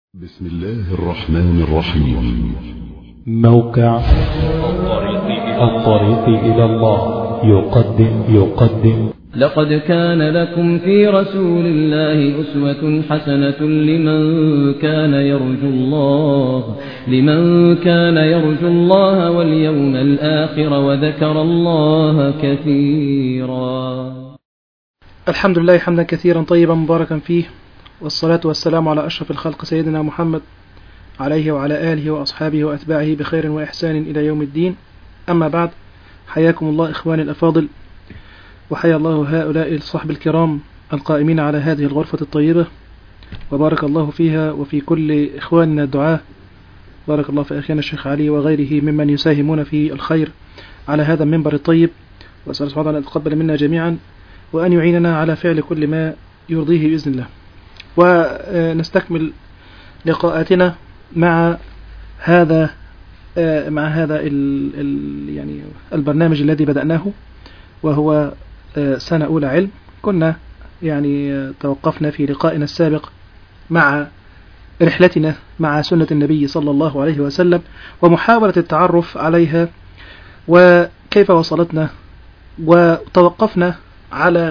بسم الله الرحمن الرحيم موقع الطريق إلى الله يقدم يقدم لقد كان لكم في رسول الله أسوة حسنة لمن كان يرجو الله لمن كان يرجو الله واليوم الآخر وذكر الله كثيرا الحمد لله حمدا كثيرا طيبا مباركا فيه والصلاة والسلام على أشرف الخلق سيدنا محمد عليه وعلى آله وأصحابه وأتباعه بخير وإحسان إلى يوم الدين أما بعد حياكم الله إخواني الأفاضل وحيا الله هؤلاء الصحب الكرام القائمين على هذه الغرفة الطيبة وبارك الله فيها وفي كل إخواننا الدعاة بارك الله في أخينا الشيخ علي وغيره ممن يساهمون في الخير على هذا المنبر الطيب وأسأل سبحانه وتعالى أن يتقبل منا جميعا وأن يعيننا على فعل كل ما يرضيه بإذن الله ونستكمل لقاءاتنا مع هذا مع هذا ال ال يعني البرنامج الذي بدأناه وهو سنة أولى علم كنا يعني توقفنا في لقائنا السابق مع رحلتنا مع سنة النبي صلى الله عليه وسلم ومحاولة التعرف عليها وكيف وصلتنا وتوقفنا على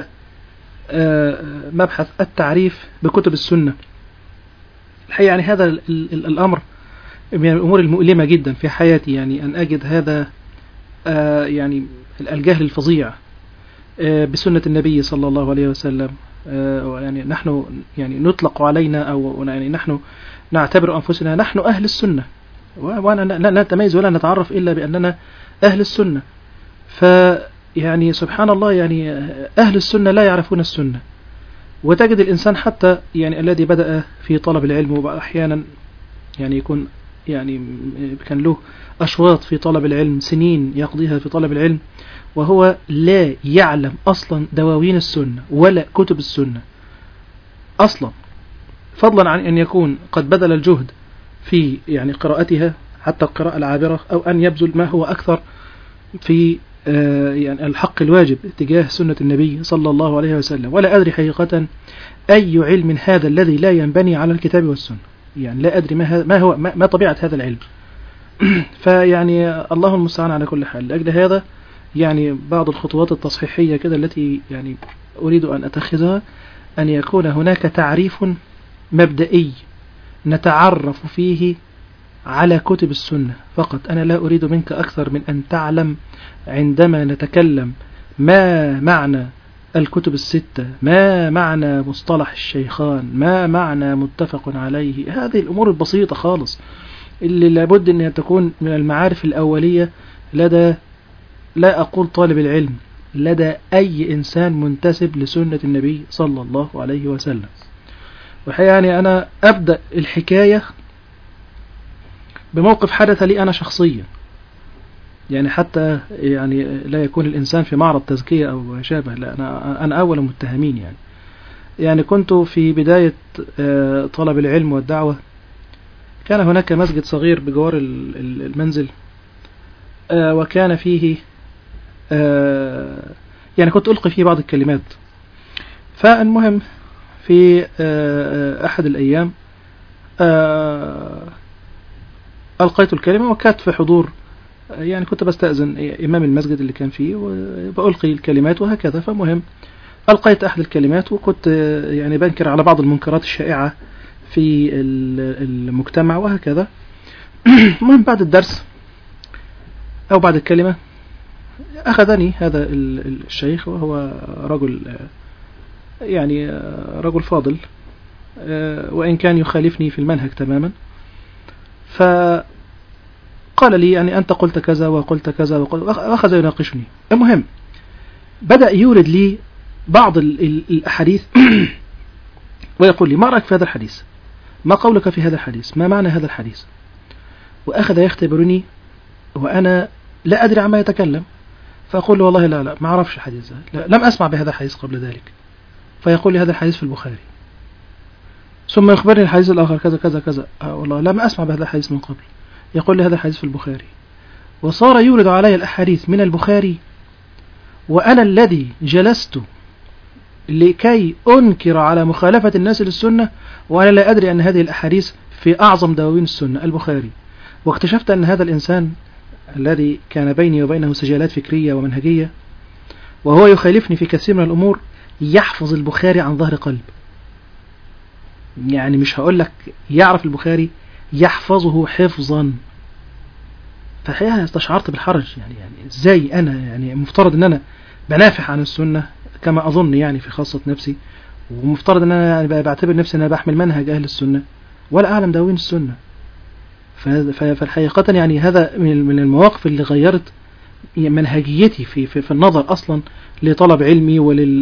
مبحث التعريف بكتب السنة الحقيقة يعني هذا ال ال الأمر من الأمور المؤلمة جدا في حياتي يعني أن أجد هذا يعني الجهل الفظيع بسنة النبي صلى الله عليه وسلم يعني نحن يعني نطلق علينا أو يعني نحن نعتبر أنفسنا نحن أهل السنة وأنا لا نتميز ولا نتعرف إلا بأننا أهل السنة فيعني سبحان الله يعني أهل السنة لا يعرفون السنة وتجد الإنسان حتى يعني الذي بدأ في طلب العلم وأحيانا يعني يكون يعني كان له أشواط في طلب العلم سنين يقضيها في طلب العلم وهو لا يعلم أصلا دواوين السنة ولا كتب السنة أصلا فضلا عن أن يكون قد بذل الجهد في يعني قراءتها حتى القراءة العابرة أو أن يبذل ما هو أكثر في يعني الحق الواجب تجاه سنة النبي صلى الله عليه وسلم ولا أدري حقيقة أي علم هذا الذي لا ينبني على الكتاب والسنة يعني لا أدري ما, ما هو ما طبيعة هذا العلم فيعني الله المستعان على كل حال لأجل هذا يعني بعض الخطوات التصحيحية كده التي يعني أريد أن أتخذها أن يكون هناك تعريف مبدئي نتعرف فيه على كتب السنة فقط أنا لا أريد منك أكثر من أن تعلم عندما نتكلم ما معنى الكتب الستة ما معنى مصطلح الشيخان ما معنى متفق عليه هذه الأمور البسيطة خالص اللي لابد أن تكون من المعارف الأولية لدى لا أقول طالب العلم لدى أي إنسان منتسب لسنة النبي صلى الله عليه وسلم وحقيقة يعني أنا أبدأ الحكاية بموقف حدث لي أنا شخصيا يعني حتى يعني لا يكون الإنسان في معرض تزكية أو ما شابه لا أنا, أنا أول متهمين يعني يعني كنت في بداية طلب العلم والدعوة كان هناك مسجد صغير بجوار المنزل وكان فيه يعني كنت ألقي فيه بعض الكلمات فالمهم في أحد الأيام ألقيت الكلمة وكانت في حضور يعني كنت بستأذن إمام المسجد اللي كان فيه وبألقي الكلمات وهكذا فمهم ألقيت أحد الكلمات وكنت يعني بنكر على بعض المنكرات الشائعة في المجتمع وهكذا المهم بعد الدرس أو بعد الكلمة أخذني هذا الشيخ وهو رجل يعني رجل فاضل وإن كان يخالفني في المنهج تماما فقال لي يعني أنت قلت كذا وقلت كذا وأخذ يناقشني المهم بدأ يورد لي بعض الأحاديث ويقول لي ما رأيك في هذا الحديث ما قولك في هذا الحديث ما معنى هذا الحديث وأخذ يختبرني وأنا لا أدري عما يتكلم فأقول له والله لا لا ما أعرفش الحديث لا لم أسمع بهذا الحديث قبل ذلك فيقول لي هذا الحديث في البخاري ثم يخبرني الحديث الآخر كذا كذا كذا آه والله لم أسمع بهذا الحديث من قبل يقول لي هذا الحديث في البخاري وصار يورد علي الأحاديث من البخاري وأنا الذي جلست لكي أنكر على مخالفة الناس للسنة وأنا لا أدري أن هذه الأحاديث في في أعظم دواوين السنة البخاري واكتشفت أن هذا الإنسان الذي كان بيني وبينه سجالات فكرية ومنهجية وهو يخالفني في كثير من الأمور يحفظ البخاري عن ظهر قلب يعني مش هقول لك يعرف البخاري يحفظه حفظا فحقيقة استشعرت بالحرج يعني يعني ازاي انا يعني مفترض ان انا بنافح عن السنة كما اظن يعني في خاصة نفسي ومفترض ان انا يعني بعتبر نفسي ان انا بحمل منهج اهل السنة ولا اعلم دواوين السنة فالحقيقة يعني هذا من المواقف اللي غيرت منهجيتي في, في, في النظر أصلا لطلب علمي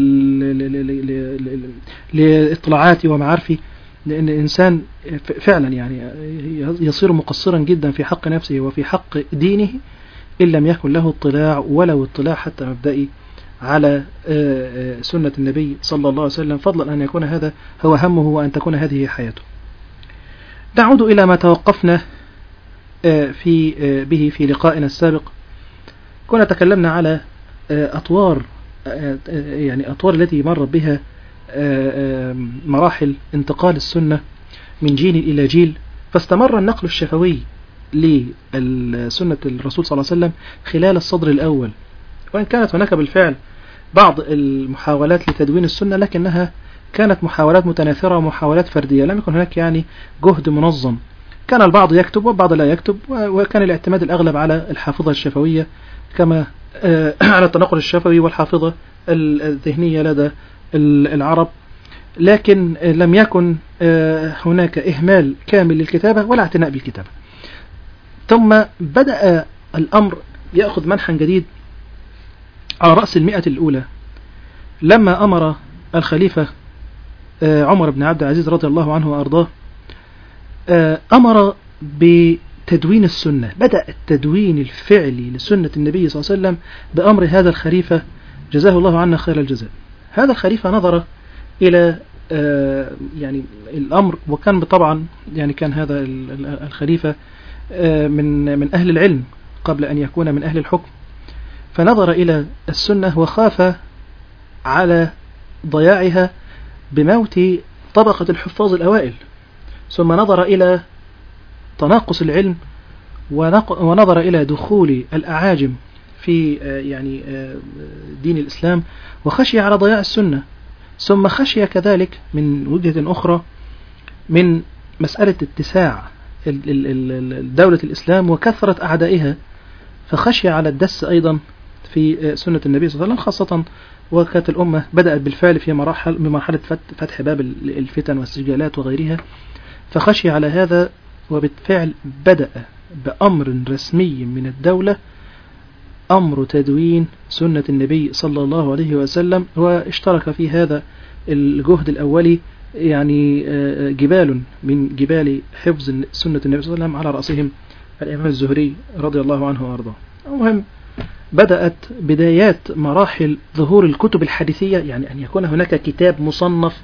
ولاطلاعاتي ومعارفي لأن الإنسان فعلا يعني يصير مقصرا جدا في حق نفسه وفي حق دينه إن لم يكن له اطلاع ولو اطلاع حتى مبدئي على سنة النبي صلى الله عليه وسلم فضلا أن يكون هذا هو همه وأن تكون هذه حياته نعود إلى ما توقفنا في به في لقائنا السابق كنا تكلمنا على أطوار يعني أطوار التي مرت بها مراحل انتقال السنة من جيل إلى جيل فاستمر النقل الشفوي لسنة الرسول صلى الله عليه وسلم خلال الصدر الأول وإن كانت هناك بالفعل بعض المحاولات لتدوين السنة لكنها كانت محاولات متناثرة ومحاولات فردية لم يكن هناك يعني جهد منظم كان البعض يكتب والبعض لا يكتب وكان الاعتماد الأغلب على الحافظة الشفوية كما على التنقل الشفوي والحافظة الذهنية لدى العرب لكن لم يكن هناك إهمال كامل للكتابة ولا اعتناء بالكتابة ثم بدأ الأمر يأخذ منحا جديد على رأس المئة الأولى لما أمر الخليفة عمر بن عبد العزيز رضي الله عنه وأرضاه أمر بتدوين السنة بدأ التدوين الفعلي لسنة النبي صلى الله عليه وسلم بأمر هذا الخليفة جزاه الله عنا خير الجزاء هذا الخليفة نظر إلى يعني الأمر وكان طبعا يعني كان هذا الخليفة من من أهل العلم قبل أن يكون من أهل الحكم فنظر إلى السنة وخاف على ضياعها بموت طبقة الحفاظ الأوائل ثم نظر إلى تناقص العلم ونظر إلى دخول الأعاجم في يعني دين الإسلام وخشي على ضياع السنة ثم خشي كذلك من وجهة أخرى من مسألة اتساع دولة الإسلام وكثرة أعدائها فخشي على الدس أيضا في سنة النبي صلى الله عليه وسلم خاصة وكانت الأمة بدأت بالفعل في مراحل بمرحلة فتح باب الفتن والسجالات وغيرها فخشي على هذا وبالفعل بدأ بأمر رسمي من الدولة أمر تدوين سنة النبي صلى الله عليه وسلم واشترك في هذا الجهد الأولي يعني جبال من جبال حفظ سنة النبي صلى الله عليه وسلم على رأسهم الإمام الزهري رضي الله عنه وأرضاه المهم بدأت بدايات مراحل ظهور الكتب الحديثية يعني أن يكون هناك كتاب مصنف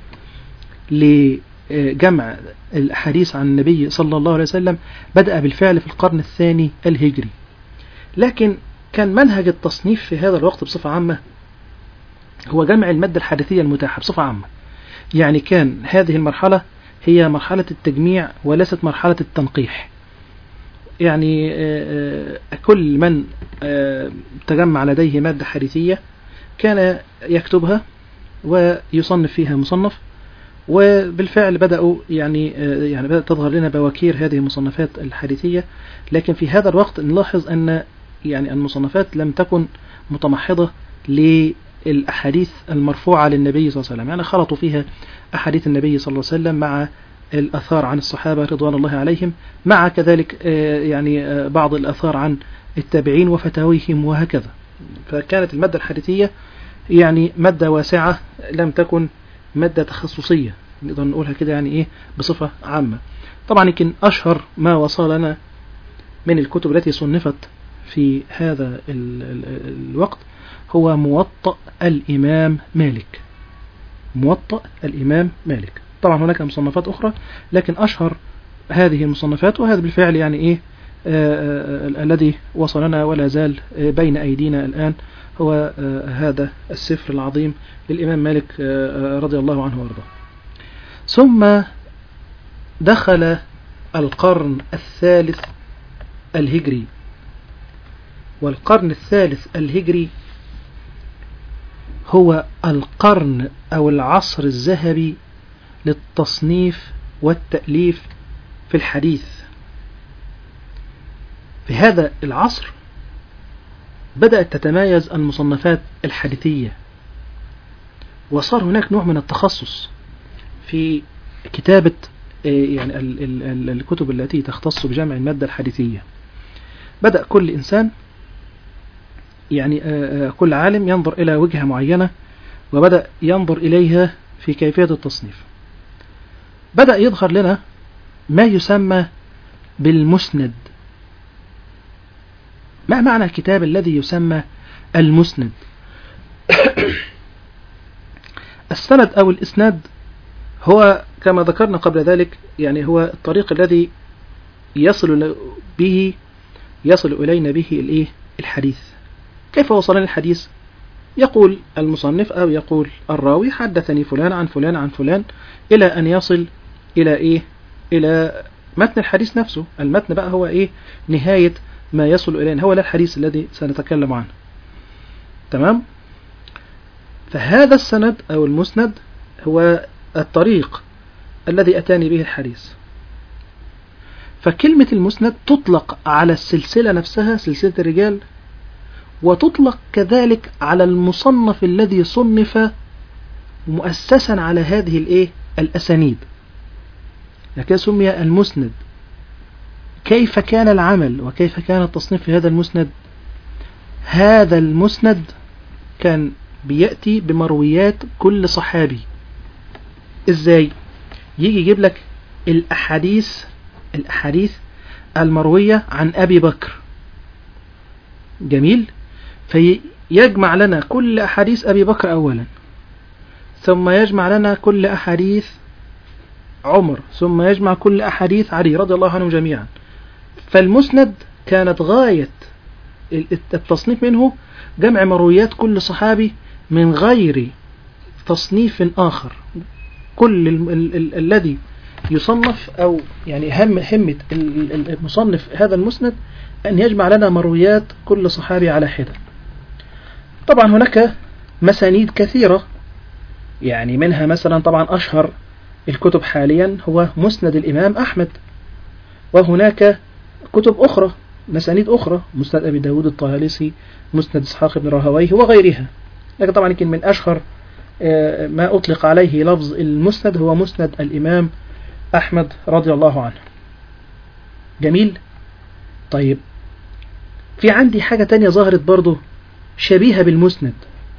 لجمع الحديث عن النبي صلى الله عليه وسلم بدأ بالفعل في القرن الثاني الهجري لكن كان منهج التصنيف في هذا الوقت بصفة عامة هو جمع المادة الحديثية المتاحة بصفة عامة يعني كان هذه المرحلة هي مرحلة التجميع وليست مرحلة التنقيح يعني كل من تجمع لديه مادة حديثية كان يكتبها ويصنف فيها مصنف وبالفعل بدأوا يعني يعني بدأت تظهر لنا بواكير هذه المصنفات الحديثية لكن في هذا الوقت نلاحظ أن يعني المصنفات لم تكن متمحضة للأحاديث المرفوعة للنبي صلى الله عليه وسلم يعني خلطوا فيها أحاديث النبي صلى الله عليه وسلم مع الأثار عن الصحابة رضوان الله عليهم مع كذلك يعني بعض الأثار عن التابعين وفتاويهم وهكذا فكانت المادة الحديثية يعني مادة واسعة لم تكن مادة تخصصية نقدر نقولها كده يعني إيه بصفة عامة طبعا يمكن أشهر ما وصلنا من الكتب التي صنفت في هذا الوقت هو موطأ الإمام مالك موطأ الإمام مالك طبعا هناك مصنفات أخرى لكن أشهر هذه المصنفات وهذا بالفعل يعني إيه آه آه الذي وصلنا ولا زال بين أيدينا الآن هو آه هذا السفر العظيم للإمام مالك رضي الله عنه وارضاه ثم دخل القرن الثالث الهجري والقرن الثالث الهجري هو القرن أو العصر الذهبي للتصنيف والتأليف في الحديث في هذا العصر بدأت تتمايز المصنفات الحديثية وصار هناك نوع من التخصص في كتابة يعني الكتب التي تختص بجمع المادة الحديثية بدأ كل إنسان يعني كل عالم ينظر إلى وجهة معينة وبدأ ينظر إليها في كيفية التصنيف بدأ يظهر لنا ما يسمى بالمسند ما معنى الكتاب الذي يسمى المسند السند أو الإسناد هو كما ذكرنا قبل ذلك يعني هو الطريق الذي يصل به يصل إلينا به الإيه الحديث كيف وصلنا الحديث يقول المصنف أو يقول الراوي حدثني فلان عن فلان عن فلان إلى أن يصل إلى إيه إلى متن الحديث نفسه المتن بقى هو إيه نهاية ما يصل إلينا هو الحديث الذي سنتكلم عنه تمام فهذا السند أو المسند هو الطريق الذي أتاني به الحديث فكلمة المسند تطلق على السلسلة نفسها سلسلة الرجال وتطلق كذلك على المصنف الذي صنف مؤسسا على هذه الايه الأسانيد لكن سمي المسند كيف كان العمل وكيف كان التصنيف في هذا المسند هذا المسند كان بيأتي بمرويات كل صحابي ازاي يجي يجيب لك الأحاديث الأحاديث المروية عن أبي بكر جميل فيجمع لنا كل أحاديث أبي بكر أولا ثم يجمع لنا كل أحاديث عمر ثم يجمع كل أحاديث علي رضي الله عنهم جميعا فالمسند كانت غاية التصنيف منه جمع مرويات كل صحابي من غير تصنيف آخر كل ال ال ال الذي يصنف أو يعني هم همة المصنف هذا المسند أن يجمع لنا مرويات كل صحابي على حدة طبعا هناك مسانيد كثيرة يعني منها مثلا طبعا أشهر الكتب حاليا هو مسند الإمام أحمد وهناك كتب أخرى مسانيد أخرى مسند أبي داود الطيالسي مسند إسحاق بن راهويه وغيرها لكن طبعا يمكن من أشهر ما أطلق عليه لفظ المسند هو مسند الإمام أحمد رضي الله عنه جميل طيب في عندي حاجة تانية ظهرت برضو شبيهة بالمسند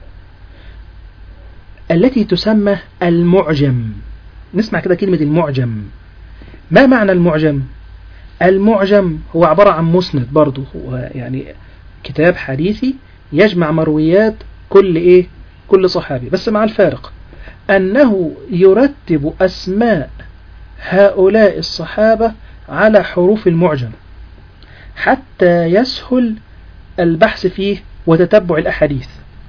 التي تسمى المعجم نسمع كده كلمة المعجم ما معنى المعجم المعجم هو عبارة عن مسند برضو هو يعني كتاب حديثي يجمع مرويات كل ايه كل صحابي بس مع الفارق أنه يرتب أسماء هؤلاء الصحابة على حروف المعجم حتى يسهل البحث فيه وتتبع الأحاديث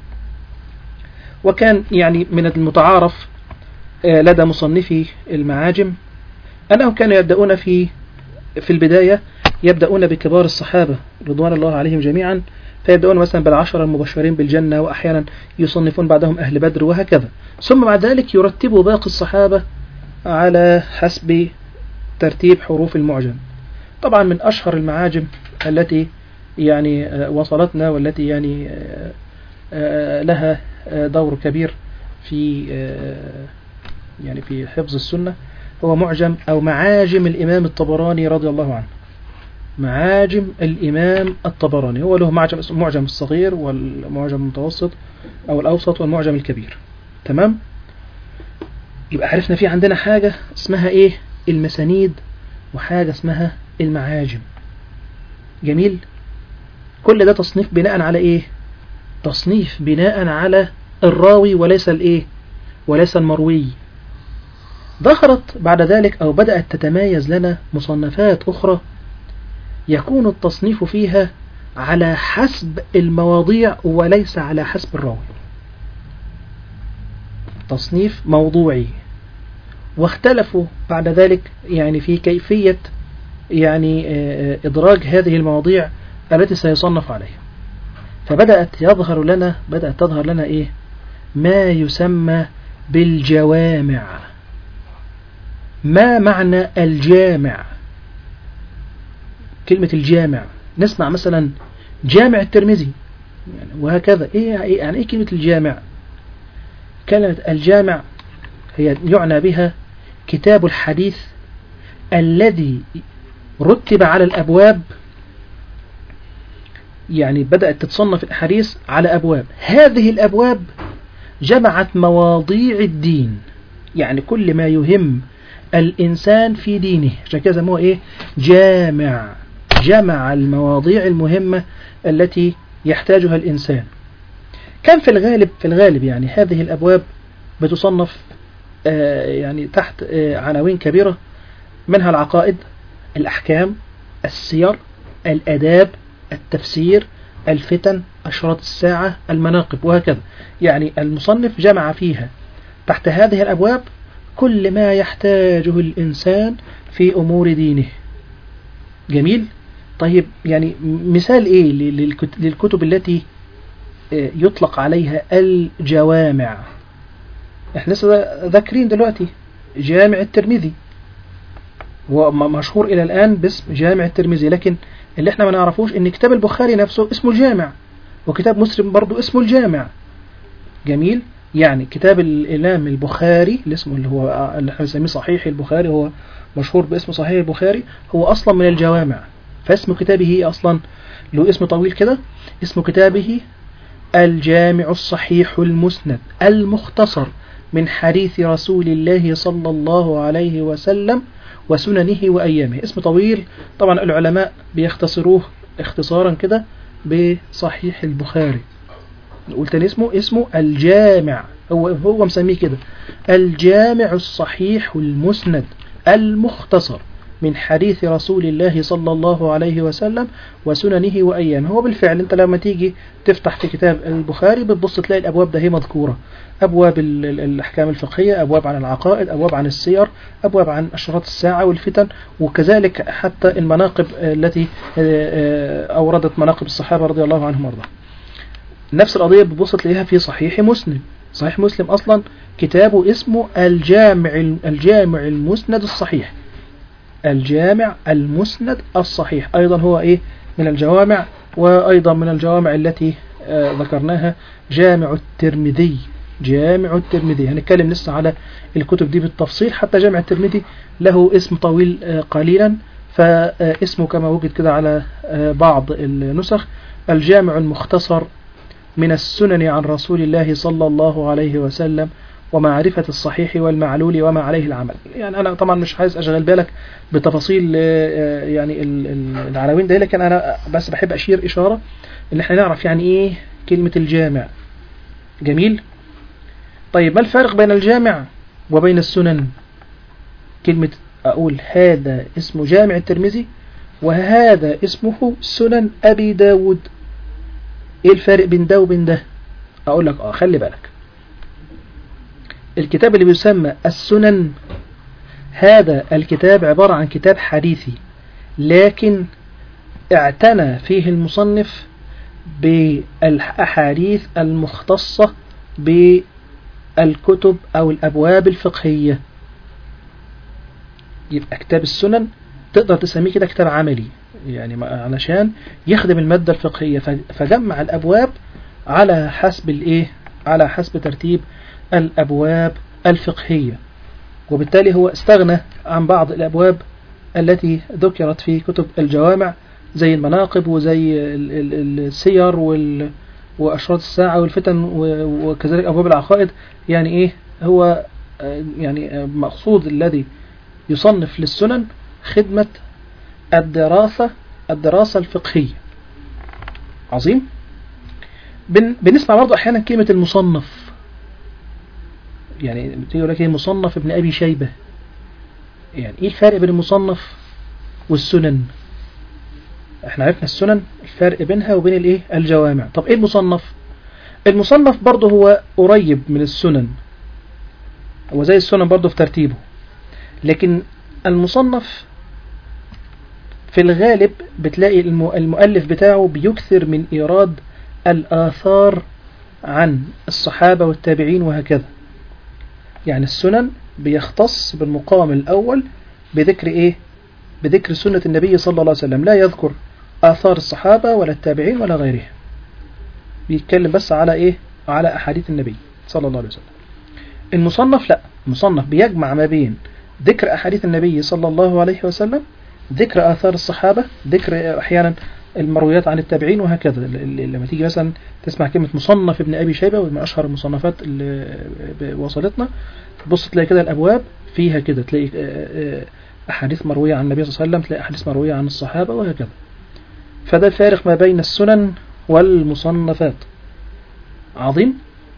وكان يعني من المتعارف لدى مصنفي المعاجم أنهم كانوا يبدأون في في البداية يبدأون بكبار الصحابة رضوان الله عليهم جميعا فيبدأون مثلا بالعشرة المبشرين بالجنة وأحيانا يصنفون بعدهم أهل بدر وهكذا ثم بعد ذلك يرتبوا باقي الصحابة على حسب ترتيب حروف المعجم طبعا من أشهر المعاجم التي يعني وصلتنا والتي يعني لها دور كبير في يعني في حفظ السنة هو معجم أو معاجم الإمام الطبراني رضي الله عنه معاجم الإمام الطبراني هو له معجم اسمه معجم الصغير والمعجم المتوسط أو الأوسط والمعجم الكبير تمام يبقى عرفنا في عندنا حاجة اسمها إيه المسانيد وحاجة اسمها المعاجم جميل كل ده تصنيف بناء على إيه تصنيف بناء على الراوي وليس الإيه وليس المروي ظهرت بعد ذلك أو بدأت تتمايز لنا مصنفات أخرى يكون التصنيف فيها على حسب المواضيع وليس على حسب الراوي تصنيف موضوعي واختلفوا بعد ذلك يعني في كيفية يعني آه، إدراج هذه المواضيع التي سيصنف عليها فبدأت يظهر لنا بدأت تظهر لنا إيه ما يسمى بالجوامع ما معنى الجامع كلمة الجامع نسمع مثلا جامع الترمذي يعني وهكذا إيه يعني إيه كلمة الجامع كلمة الجامع هي يعنى بها كتاب الحديث الذي رتب على الأبواب يعني بدأت تتصنف الأحاديث على أبواب هذه الأبواب جمعت مواضيع الدين يعني كل ما يهم الإنسان في دينه عشان كده سموه إيه جامع جمع المواضيع المهمة التي يحتاجها الإنسان كان في الغالب في الغالب يعني هذه الأبواب بتصنف آه يعني تحت آه عناوين كبيرة منها العقائد الأحكام السير الأداب التفسير الفتن أشراط الساعة المناقب وهكذا يعني المصنف جمع فيها تحت هذه الأبواب كل ما يحتاجه الإنسان في أمور دينه جميل طيب يعني مثال إيه للكتب التي يطلق عليها الجوامع احنا لسه ذاكرين دلوقتي جامع الترمذي هو مشهور إلى الآن باسم جامع الترمذي لكن اللي احنا ما نعرفوش ان كتاب البخاري نفسه اسمه الجامع وكتاب مسلم برضو اسمه الجامع جميل يعني كتاب الإمام البخاري اللي اسمه اللي هو اللي احنا بنسميه صحيح البخاري هو مشهور باسم صحيح البخاري هو أصلا من الجوامع فاسم كتابه أصلا له اسم طويل كده اسم كتابه الجامع الصحيح المسند المختصر من حديث رسول الله صلى الله عليه وسلم وسننه وأيامه اسم طويل طبعا العلماء بيختصروه اختصارا كده بصحيح البخاري نقول تاني اسمه اسمه الجامع هو هو مسميه كده الجامع الصحيح المسند المختصر من حديث رسول الله صلى الله عليه وسلم وسننه وأيامه هو بالفعل انت لما تيجي تفتح في كتاب البخاري بتبص تلاقي الأبواب ده هي مذكورة أبواب الأحكام الفقهية أبواب عن العقائد أبواب عن السير أبواب عن أشراط الساعة والفتن وكذلك حتى المناقب التي أوردت مناقب الصحابة رضي الله عنهم وارضاهم نفس القضية بتبص تلاقيها في صحيح مسلم صحيح مسلم أصلا كتابه اسمه الجامع الجامع المسند الصحيح الجامع المسند الصحيح أيضا هو إيه من الجوامع وأيضا من الجوامع التي آه ذكرناها جامع الترمذي جامع الترمذي هنتكلم لسه على الكتب دي بالتفصيل حتى جامع الترمذي له اسم طويل آه قليلا فاسمه كما وجد كده على آه بعض النسخ الجامع المختصر من السنن عن رسول الله صلى الله عليه وسلم ومعرفة الصحيح والمعلول وما عليه العمل يعني أنا طبعا مش عايز أشغل بالك بتفاصيل يعني العناوين ده لكن أنا بس بحب أشير إشارة إن احنا نعرف يعني إيه كلمة الجامع جميل طيب ما الفرق بين الجامع وبين السنن كلمة أقول هذا اسمه جامع الترمذي وهذا اسمه سنن أبي داود إيه الفرق بين ده وبين ده أقول لك آه خلي بالك الكتاب اللي بيسمى السنن هذا الكتاب عبارة عن كتاب حديثي لكن اعتنى فيه المصنف بالأحاديث المختصة بالكتب أو الأبواب الفقهية يبقى كتاب السنن تقدر تسميه كده كتاب عملي يعني علشان يخدم المادة الفقهية فجمع الأبواب على حسب الإيه على حسب ترتيب الأبواب الفقهية وبالتالي هو استغنى عن بعض الأبواب التي ذكرت في كتب الجوامع زي المناقب وزي السير وأشراط الساعة والفتن وكذلك أبواب العقائد يعني إيه هو يعني مقصود الذي يصنف للسنن خدمة الدراسة الدراسة الفقهية عظيم بنسمع برضو أحيانا كلمة المصنف يعني تيجي لك مصنف ابن أبي شيبة يعني إيه الفرق بين المصنف والسنن احنا عرفنا السنن الفرق بينها وبين الايه الجوامع طب ايه المصنف المصنف برضه هو قريب من السنن هو زي السنن برضه في ترتيبه لكن المصنف في الغالب بتلاقي الم- المؤلف بتاعه بيكثر من إيراد الآثار عن الصحابة والتابعين وهكذا يعني السنن بيختص بالمقام الأول بذكر إيه بذكر سنة النبي صلى الله عليه وسلم لا يذكر آثار الصحابة ولا التابعين ولا غيرهم بيتكلم بس على إيه على أحاديث النبي صلى الله عليه وسلم المصنف لا المصنف بيجمع ما بين ذكر أحاديث النبي صلى الله عليه وسلم ذكر آثار الصحابة ذكر أحيانا المرويات عن التابعين وهكذا ل- ل- لما تيجي مثلا تسمع كلمة مصنف ابن أبي شيبة ومن أشهر المصنفات اللي ب- وصلتنا تبص تلاقي كده الأبواب فيها كده تلاقي آه، آه، أحاديث مروية عن النبي صلى الله عليه وسلم تلاقي أحاديث مروية عن الصحابة وهكذا فده الفارق ما بين السنن والمصنفات عظيم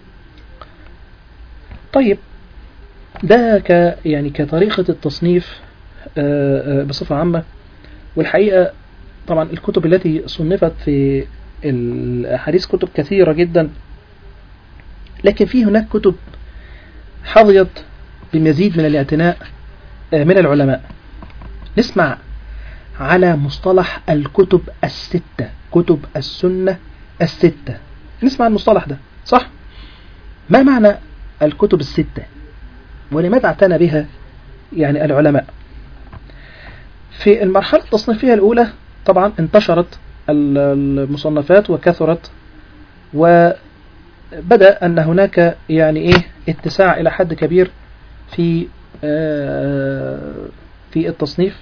طيب ده ك يعني كطريقة التصنيف آه، آه، بصفة عامة والحقيقة طبعا الكتب التي صنفت في الأحاديث كتب كثيرة جدا لكن في هناك كتب حظيت بمزيد من الاعتناء آه، من العلماء نسمع على مصطلح الكتب الستة كتب السنة الستة نسمع المصطلح ده صح؟ ما معنى الكتب الستة ولماذا اعتنى بها يعني العلماء في المرحلة التصنيفية الأولى طبعا انتشرت ال- المصنفات وكثرت وبدأ أن هناك يعني إيه اتساع إلى حد كبير في آه، في التصنيف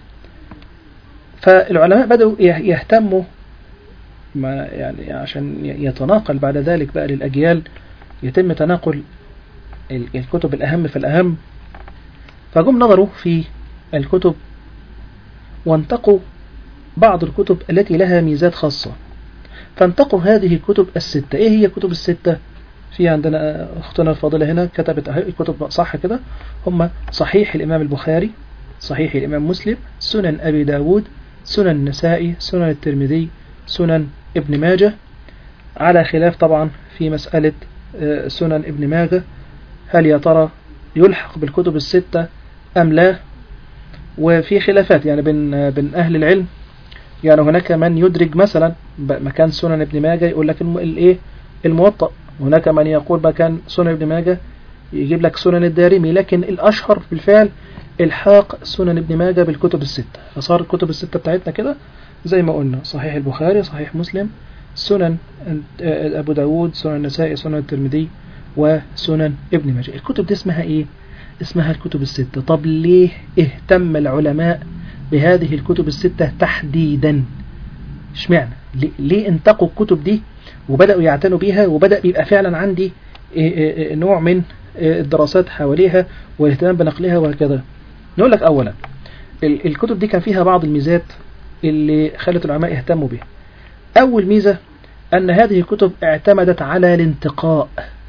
فالعلماء بدأوا يه- يهتموا ما يعني عشان ي- يتناقل بعد ذلك بقى للأجيال يتم تناقل ال- الكتب الأهم فالأهم فجم نظروا في الكتب وانتقوا بعض الكتب التي لها ميزات خاصة فانتقوا هذه الكتب الستة ايه هي الكتب الستة في عندنا اختنا الفاضلة هنا كتبت اهي الكتب صح كده هم صحيح الامام البخاري صحيح الامام مسلم سنن ابي داود سنن النسائي سنن الترمذي سنن ابن ماجه على خلاف طبعا في مسألة آه، سنن ابن ماجه هل يا ترى يلحق بالكتب الستة أم لا وفي خلافات يعني بين بين أهل العلم يعني هناك من يدرج مثلا ب- مكان سنن ابن ماجه يقول لك الم- الايه الموطأ هناك من يقول مكان سنن ابن ماجه يجيب لك سنن الدارمي لكن الأشهر بالفعل الحاق سنن ابن ماجه بالكتب الستة فصار الكتب الستة بتاعتنا كده زي ما قلنا صحيح البخاري صحيح مسلم سنن آه، أبو داود سنن النسائي سنن الترمذي وسنن ابن ماجه الكتب دي اسمها ايه اسمها الكتب الستة طب ليه اهتم العلماء بهذه الكتب الستة تحديدا اشمعنى ليه- ليه انتقوا الكتب دي وبدأوا يعتنوا بيها وبدأ يبقى فعلا عندي إيه إيه إيه نوع من إيه الدراسات حواليها والاهتمام بنقلها وهكذا نقول لك أولا ال- الكتب دي كان فيها بعض الميزات اللي خلت العلماء يهتموا بها أول ميزة أن هذه الكتب اعتمدت على الانتقاء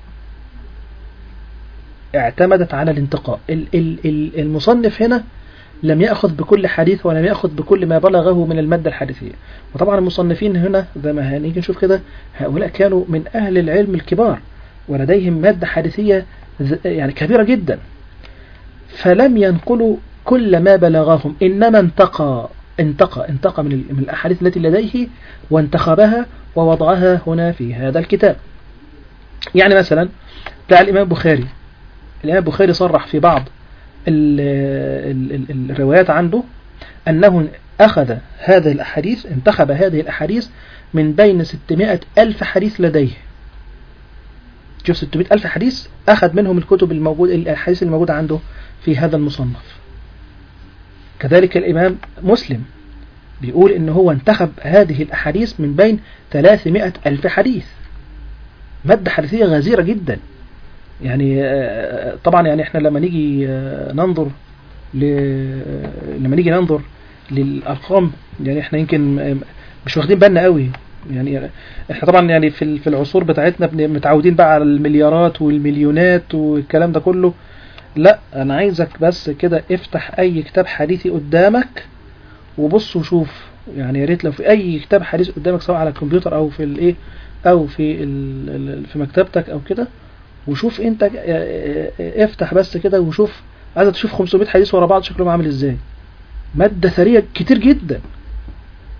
اعتمدت على الانتقاء ال- ال- ال- المصنف هنا لم يأخذ بكل حديث ولم يأخذ بكل ما بلغه من المادة الحديثية وطبعا المصنفين هنا زي ما هنيجي نشوف كده هؤلاء كانوا من أهل العلم الكبار ولديهم مادة حديثية ز- يعني كبيرة جدا فلم ينقلوا كل ما بلغهم إنما انتقى انتقى انتقى من, ال- من الأحاديث التي لديه وانتخبها ووضعها هنا في هذا الكتاب يعني مثلا بتاع الإمام البخاري الإمام البخاري صرح في بعض ال ال ال الروايات عنده أنه أخذ هذه الأحاديث انتخب هذه الأحاديث من بين 600 ألف حديث لديه شوف 600 ألف حديث أخذ منهم الكتب الموجود الأحاديث الموجودة عنده في هذا المصنف كذلك الإمام مسلم بيقول إن هو انتخب هذه الأحاديث من بين 300 ألف حديث مادة حديثية غزيرة جدا يعني آه، طبعا يعني احنا لما نيجي آه، ننظر ل... لما نيجي ننظر للأرقام يعني احنا يمكن آه، مش واخدين بالنا قوي يعني احنا طبعا يعني في ال- في العصور بتاعتنا بن- متعودين بقى على المليارات والمليونات والكلام ده كله لا انا عايزك بس كده افتح اي كتاب حديثي قدامك وبص وشوف يعني يا ريت لو في اي كتاب حديث قدامك سواء على الكمبيوتر او في الايه او في ال... ال- في مكتبتك او كده وشوف انت اه- اه- افتح بس كده وشوف عايز تشوف 500 حديث ورا بعض شكلهم عامل ازاي مادة ثرية كتير جدا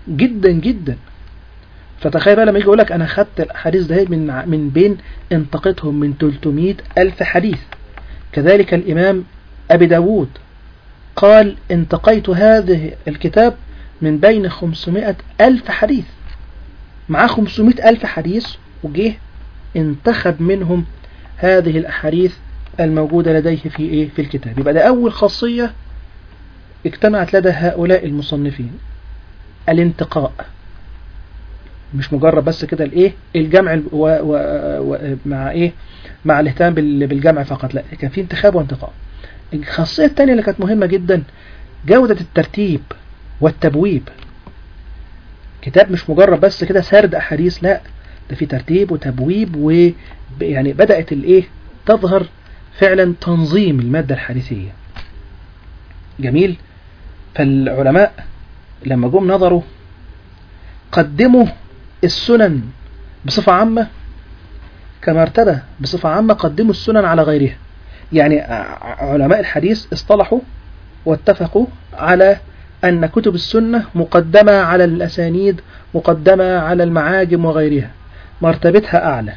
جدا جدا فتخيل بقى لما يجي يقول لك انا خدت الاحاديث ده من مع- من بين انتقتهم من 300 الف حديث كذلك الامام ابي داود قال انتقيت هذه الكتاب من بين 500 الف حديث معاه 500 الف حديث وجه انتخب منهم هذه الاحاديث الموجودة لديه في ايه في الكتاب يبقى ده اول خاصية اجتمعت لدى هؤلاء المصنفين الانتقاء مش مجرد بس كده الايه الجمع ال- و و و مع ايه مع الاهتمام بال- بالجمع فقط لا كان في انتخاب وانتقاء الخاصية الثانية اللي كانت مهمة جدا جودة الترتيب والتبويب كتاب مش مجرد بس كده سرد احاديث لا ده في ترتيب وتبويب و يعني بدأت الايه تظهر فعلا تنظيم المادة الحديثية جميل فالعلماء لما جم نظروا قدموا السنن بصفة عامة كمرتبة بصفة عامة قدموا السنن على غيرها يعني ع- علماء الحديث اصطلحوا واتفقوا على أن كتب السنة مقدمة على الأسانيد مقدمة على المعاجم وغيرها مرتبتها أعلى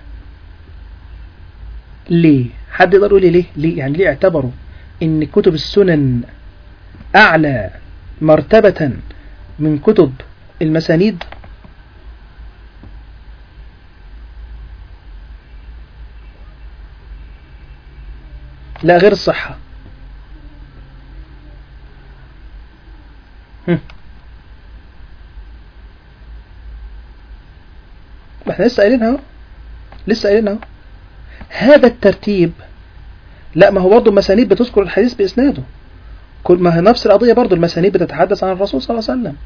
ليه؟ حد يقدر يقول لي ليه؟ ليه؟ يعني ليه اعتبروا أن كتب السنن أعلى مرتبة من كتب المسانيد لا غير الصحة هم. ما احنا لسه قايلينها اهو لسه قايلينها اهو هذا الترتيب لا ما هو برضه المسانيد بتذكر الحديث بإسناده كل ما هي نفس القضية برضه المسانيد بتتحدث عن الرسول صلى الله عليه وسلم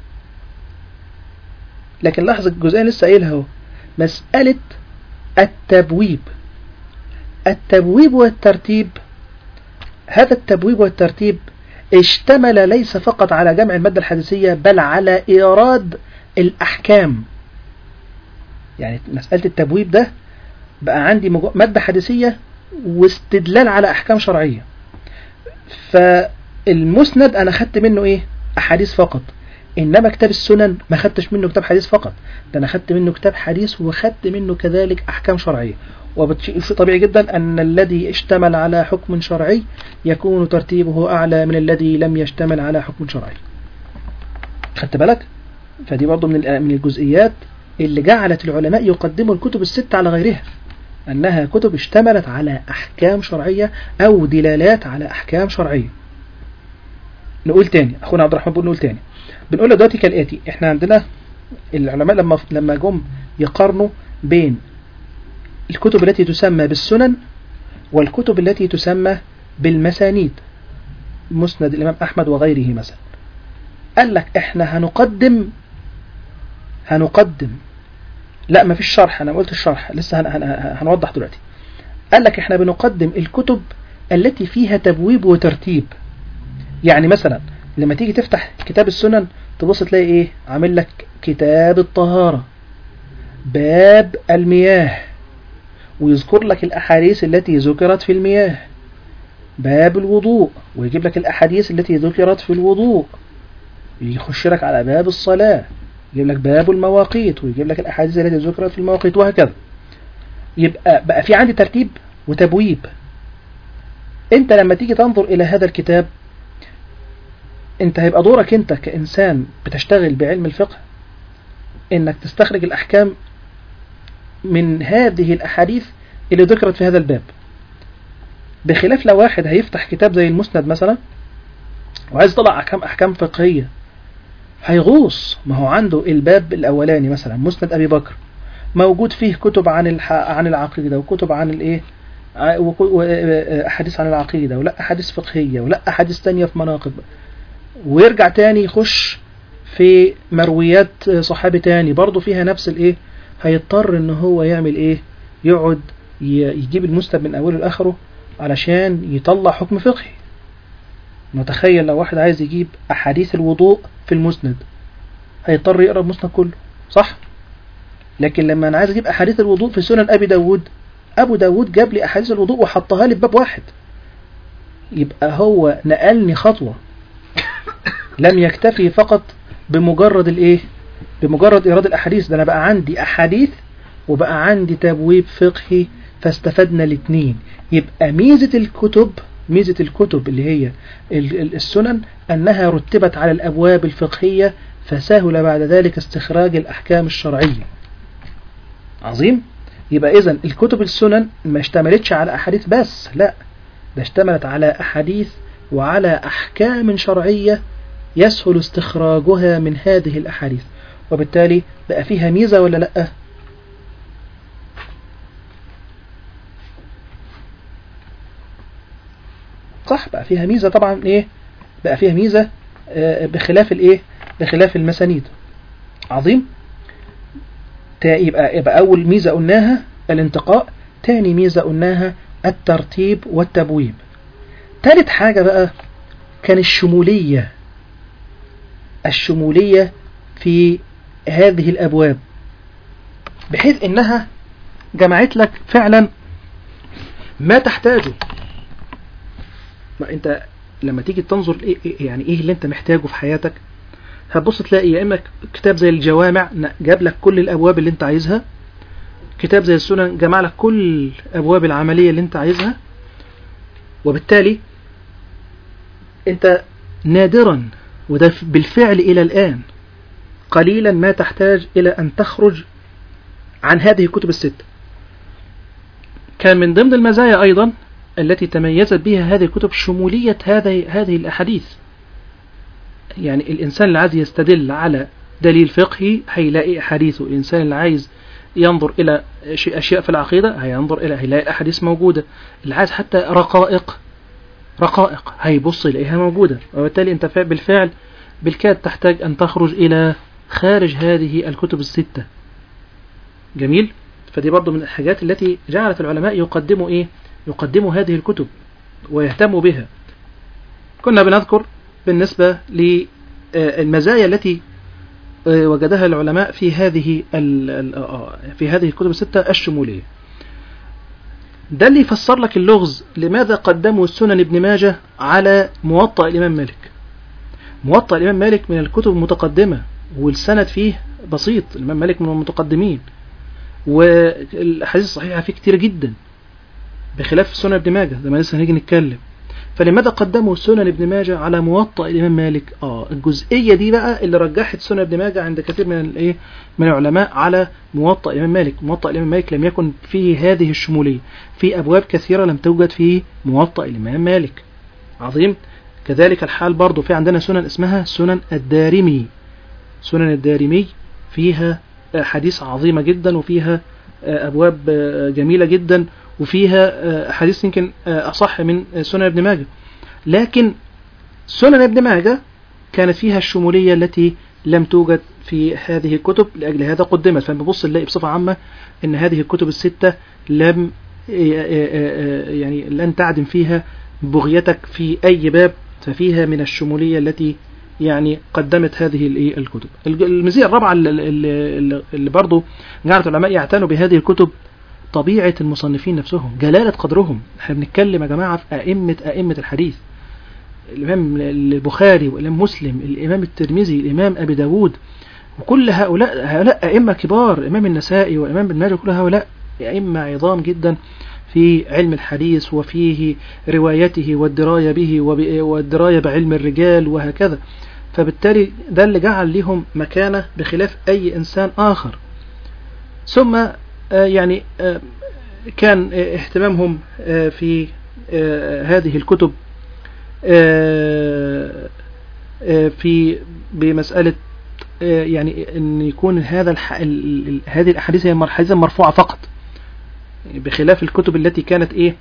لكن لاحظ الجزئية لسه قايلها اهو مسألة التبويب التبويب والترتيب هذا التبويب والترتيب اشتمل ليس فقط على جمع المادة الحديثية بل على إيراد الأحكام يعني مسألة التبويب ده بقى عندي مجو- مادة حديثية واستدلال على أحكام شرعية فالمسند أنا خدت منه إيه أحاديث فقط إنما كتاب السنن ما خدتش منه كتاب حديث فقط ده أنا خدت منه كتاب حديث وخدت منه كذلك أحكام شرعية وشيء طبيعي جدا أن الذي اشتمل على حكم شرعي يكون ترتيبه أعلى من الذي لم يشتمل على حكم شرعي خدت بالك فدي برضو من ال- من الجزئيات اللي جعلت العلماء يقدموا الكتب الستة على غيرها أنها كتب اشتملت على أحكام شرعية أو دلالات على أحكام شرعية نقول تاني أخونا عبد الرحمن بيقول نقول تاني بنقول له دلوقتي كالآتي احنا عندنا العلماء لما لما جم يقارنوا بين الكتب التي تسمى بالسنن والكتب التي تسمى بالمسانيد مسند الإمام أحمد وغيره مثلا قال لك احنا هنقدم هنقدم لا ما فيش شرح انا ما قلت الشرح لسه هن هن هنوضح دلوقتي قال لك احنا بنقدم الكتب التي فيها تبويب وترتيب يعني مثلا لما تيجي تفتح كتاب السنن تبص تلاقي ايه عامل لك كتاب الطهارة باب المياه ويذكر لك الأحاديث التي ذكرت في المياه باب الوضوء ويجيب لك الأحاديث التي ذكرت في الوضوء يخش لك على باب الصلاة يجيب لك باب المواقيت ويجيب لك الأحاديث التي ذكرت في المواقيت وهكذا يبقى بقى في عندي ترتيب وتبويب انت لما تيجي تنظر إلى هذا الكتاب انت هيبقى دورك انت كإنسان بتشتغل بعلم الفقه انك تستخرج الأحكام من هذه الأحاديث اللي ذكرت في هذا الباب بخلاف لو واحد هيفتح كتاب زي المسند مثلا وعايز يطلع أحكام أحكام فقهية هيغوص ما هو عنده الباب الأولاني مثلا مسند أبي بكر موجود فيه كتب عن الح... عن العقيدة وكتب عن الإيه ع- وك- وأحاديث عن العقيدة ولا أحاديث فقهية ولا أحاديث تانية في مناقب ويرجع تاني يخش في مرويات صحابي تاني برضه فيها نفس الإيه هيضطر إن هو يعمل إيه يقعد ي- يجيب المسند من أوله لآخره علشان يطلع حكم فقهي نتخيل لو واحد عايز يجيب أحاديث الوضوء في المسند هيضطر يقرأ المسند كله صح؟ لكن لما أنا عايز أجيب أحاديث الوضوء في سنن أبي داود أبو داود جاب لي أحاديث الوضوء وحطها لي في باب واحد يبقى هو نقلني خطوة لم يكتفي فقط بمجرد الإيه؟ بمجرد إيراد الأحاديث ده أنا بقى عندي أحاديث وبقى عندي تبويب فقهي فاستفدنا الاثنين يبقى ميزة الكتب ميزة الكتب اللي هي ال- ال- السنن أنها رتبت على الأبواب الفقهية فسهل بعد ذلك استخراج الأحكام الشرعية عظيم يبقى إذن الكتب السنن ما اشتملتش على أحاديث بس لا ده اشتملت على أحاديث وعلى أحكام شرعية يسهل استخراجها من هذه الأحاديث وبالتالي بقى فيها ميزة ولا لأ صح بقى فيها ميزة طبعا ايه بقى فيها ميزة آه، بخلاف الايه بخلاف المسانيد عظيم تا- يبقى يبقى اول ميزة قلناها الانتقاء تاني ميزة قلناها الترتيب والتبويب تالت حاجة بقى كان الشمولية الشمولية في هذه الأبواب بحيث إنها جمعت لك فعلا ما تحتاجه ما أنت لما تيجي تنظر إيه إيه- يعني إيه اللي أنت محتاجه في حياتك هتبص تلاقي يا إما كتاب زي الجوامع ن- جاب لك كل الأبواب اللي أنت عايزها كتاب زي السنن جمع لك كل الأبواب العملية اللي أنت عايزها وبالتالي أنت نادرا وده ف- بالفعل إلى الآن قليلا ما تحتاج إلى أن تخرج عن هذه الكتب الستة كان من ضمن المزايا أيضا التي تميزت بها هذه الكتب شمولية هذه هذه الأحاديث يعني الإنسان اللي عايز يستدل على دليل فقهي هيلاقي أحاديثه الإنسان اللي عايز ينظر إلى شيء- أشياء في العقيدة هينظر إلى هيلاقي الأحاديث موجودة اللي عايز حتى رقائق رقائق هيبص يلاقيها موجودة وبالتالي أنت فا- بالفعل بالكاد تحتاج أن تخرج إلى خارج هذه الكتب الستة جميل فدي برضو من الحاجات التي جعلت العلماء يقدموا إيه يقدموا هذه الكتب ويهتموا بها كنا بنذكر بالنسبة للمزايا التي آه، وجدها العلماء في هذه ال- ال- آه، في هذه الكتب الستة الشمولية ده اللي يفسر لك اللغز لماذا قدموا سنن ابن ماجه على موطأ الإمام مالك موطأ الإمام مالك من الكتب المتقدمة والسند فيه بسيط الإمام مالك من المتقدمين والأحاديث الصحيحة فيه كتير جدا بخلاف سنن ابن ماجه زي ما لسه هنيجي نتكلم فلماذا قدموا سنن ابن ماجه على موطأ الإمام مالك اه الجزئية دي بقى اللي رجحت سنن ابن ماجه عند كثير من الايه من العلماء على موطأ الإمام مالك موطأ الإمام مالك لم يكن فيه هذه الشمولية في أبواب كثيرة لم توجد في موطأ الإمام مالك عظيم كذلك الحال برضو في عندنا سنن اسمها سنن الدارمي سنن الدارمي فيها حديث عظيمة جدا وفيها أبواب جميلة جدا وفيها حديث يمكن أصح من سنن ابن ماجه لكن سنن ابن ماجه كانت فيها الشمولية التي لم توجد في هذه الكتب لأجل هذا قدمت فببص نلاقي بصفة عامة أن هذه الكتب الستة لم يعني لن تعدم فيها بغيتك في أي باب ففيها من الشمولية التي يعني قدمت هذه الكتب المزية الرابعة اللي, اللي برضو جعلت العلماء يعتنوا بهذه الكتب طبيعة المصنفين نفسهم جلالة قدرهم احنا بنتكلم يا جماعة في أئمة أئمة الحديث الإمام البخاري والإمام مسلم الإمام الترمذي الإمام أبي داود وكل هؤلاء هؤلاء أئمة كبار الإمام النسائي والإمام بن ماجه كل هؤلاء أئمة عظام جدا في علم الحديث وفيه روايته والدراية به والدراية بعلم الرجال وهكذا فبالتالي ده اللي جعل لهم مكانة بخلاف أي إنسان آخر ثم يعني كان اهتمامهم في هذه الكتب في بمسألة يعني أن يكون هذا الح... هذه الأحاديث هي حديثا مرفوعة فقط بخلاف الكتب التي كانت إيه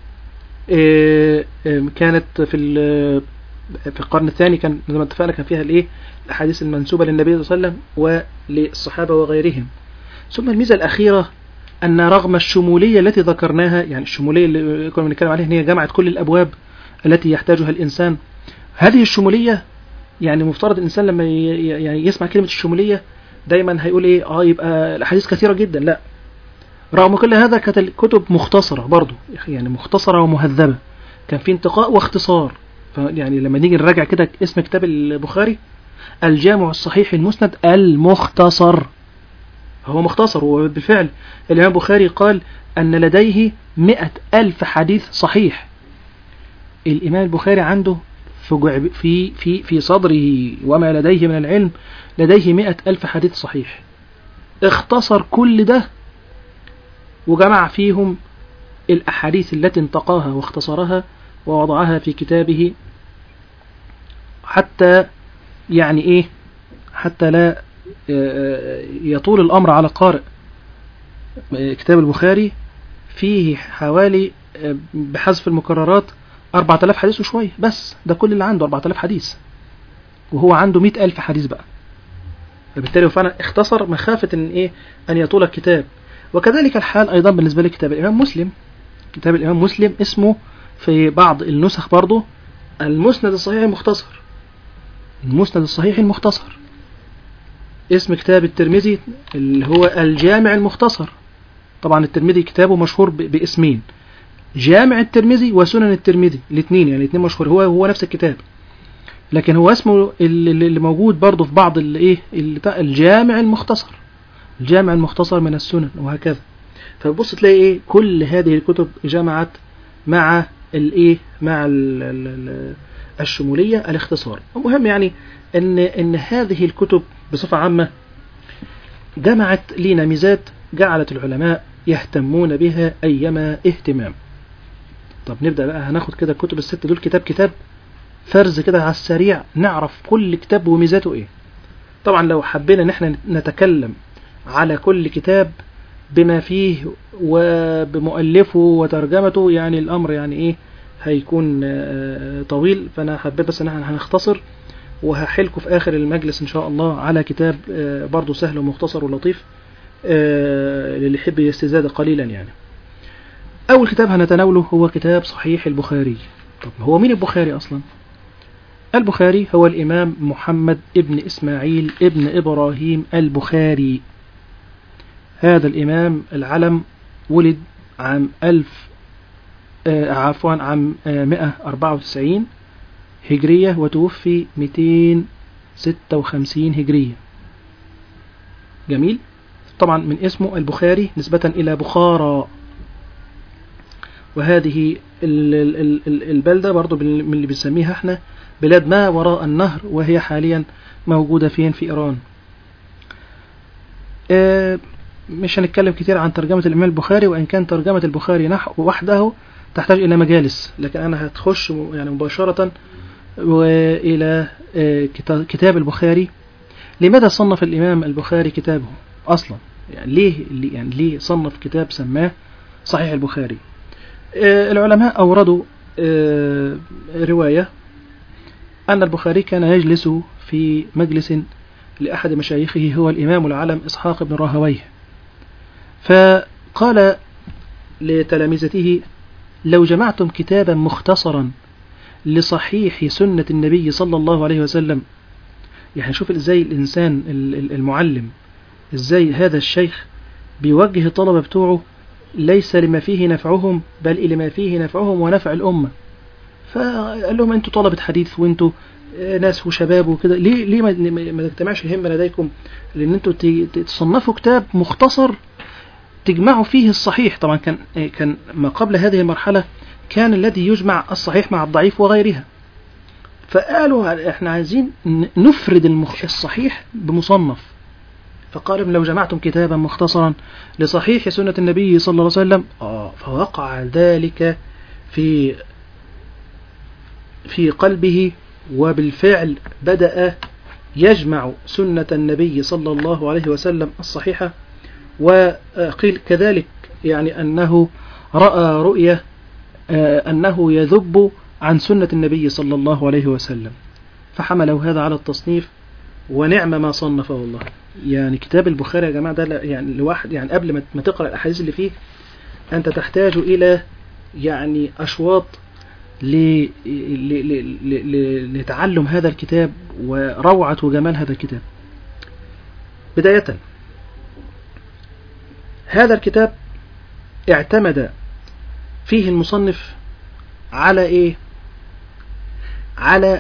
كانت في في القرن الثاني كان زي ما اتفقنا كان فيها الايه الاحاديث المنسوبه للنبي صلى الله عليه وسلم وللصحابه وغيرهم ثم الميزه الاخيره ان رغم الشموليه التي ذكرناها يعني الشموليه اللي كنا بنتكلم عليها ان هي جمعت كل الابواب التي يحتاجها الانسان هذه الشموليه يعني مفترض الانسان لما يعني يسمع كلمه الشموليه دايما هيقول ايه اه يبقى الاحاديث كثيره جدا لا رغم كل هذا كانت الكتب مختصره برضه يعني مختصره ومهذبه كان في انتقاء واختصار يعني لما نيجي نراجع كده اسم كتاب البخاري الجامع الصحيح المسند المختصر هو مختصر وبالفعل الإمام البخاري قال أن لديه مئة ألف حديث صحيح الإمام البخاري عنده في جعب- في في في صدره وما لديه من العلم لديه مئة ألف حديث صحيح اختصر كل ده وجمع فيهم الأحاديث التي انتقاها واختصرها ووضعها في كتابه حتى يعني إيه حتى لا آه، يطول الأمر على قارئ كتاب البخاري فيه حوالي آه، بحذف المكررات 4000 حديث وشوية بس ده كل اللي عنده 4000 حديث وهو عنده 100000 حديث بقى فبالتالي هو فعلا اختصر مخافة ان ايه ان يطول الكتاب وكذلك الحال ايضا بالنسبة لكتاب الامام مسلم كتاب الامام مسلم اسمه في بعض النسخ برضه المسند الصحيح المختصر المسند الصحيح المختصر اسم كتاب الترمذي اللي هو الجامع المختصر طبعا الترمذي كتابه مشهور ب- باسمين جامع الترمذي وسنن الترمذي الاثنين يعني الاثنين مشهور هو هو نفس الكتاب لكن هو اسمه اللي اللي موجود برضه في بعض الايه اللي بتاع- الجامع المختصر الجامع المختصر من السنن وهكذا فبص تلاقي ايه كل هذه الكتب جمعت مع الايه مع ال ال ال الشموليه الاختصار المهم يعني ان ان هذه الكتب بصفه عامه جمعت لنا ميزات جعلت العلماء يهتمون بها ايما اهتمام طب نبدا بقى هناخد كده الكتب الست دول كتاب كتاب فرز كده على السريع نعرف كل كتاب وميزاته ايه طبعا لو حبينا ان احنا نتكلم على كل كتاب بما فيه وبمؤلفه وترجمته يعني الامر يعني ايه هيكون آه، طويل فانا حبيت بس ان احنا هنختصر وهحلكوا في اخر المجلس ان شاء الله على كتاب آه، برضه سهل ومختصر ولطيف آه، للي يحب يستزاد قليلا يعني اول كتاب هنتناوله هو كتاب صحيح البخاري طب هو مين البخاري اصلا البخاري هو الامام محمد ابن اسماعيل ابن ابراهيم البخاري هذا الامام العلم ولد عام ألف آه، عفوا عام آه، 194 هجرية وتوفي 256 هجرية جميل طبعا من اسمه البخاري نسبة إلى بخارى وهذه ال- ال- ال- ال- البلدة برضو بال- من اللي بنسميها احنا بلاد ما وراء النهر وهي حاليا موجودة فين في إيران آه، مش هنتكلم كتير عن ترجمة الإمام البخاري وإن كان ترجمة البخاري نحو وحده تحتاج إلى مجالس لكن أنا هتخش م- يعني مباشرة وإلى آه، كتا- كتاب البخاري لماذا صنف الإمام البخاري كتابه أصلا يعني ليه ليه- يعني ليه صنف كتاب سماه صحيح البخاري آه، العلماء أوردوا آه، رواية أن البخاري كان يجلس في مجلس لأحد مشايخه هو الإمام العلم إسحاق بن راهويه فقال لتلامذته لو جمعتم كتابا مختصرا لصحيح سنة النبي صلى الله عليه وسلم يعني شوف ازاي الإنسان ال- ال- المعلم ازاي هذا الشيخ بيوجه الطلبة بتوعه ليس لما فيه نفعهم بل لما فيه نفعهم ونفع الأمة فقال لهم انتوا طلبة حديث وانتوا آه، ناس وشباب وكده ليه ليه ما- ما ما تجتمعش الهمة لديكم لان انتوا ت- تصنفوا كتاب مختصر تجمعوا فيه الصحيح طبعا كان آه، كان ما قبل هذه المرحلة كان الذي يجمع الصحيح مع الضعيف وغيرها فقالوا احنا عايزين ن- نفرد المخ... الصحيح بمصنف فقال لو جمعتم كتابا مختصرا لصحيح سنة النبي صلى الله عليه وسلم آه فوقع ذلك في في قلبه وبالفعل بدأ يجمع سنة النبي صلى الله عليه وسلم الصحيحة وقيل كذلك يعني أنه رأى رؤية آه، أنه يذب عن سنة النبي صلى الله عليه وسلم فحمله هذا على التصنيف ونعم ما صنفه والله يعني كتاب البخاري يا جماعة ده لا- يعني لواحد يعني قبل ما- ما تقرأ الأحاديث اللي فيه أنت تحتاج إلى يعني أشواط ل- ل- ل- ل- ل- لتعلم هذا الكتاب وروعة وجمال هذا الكتاب بداية هذا الكتاب اعتمد فيه المصنف على ايه على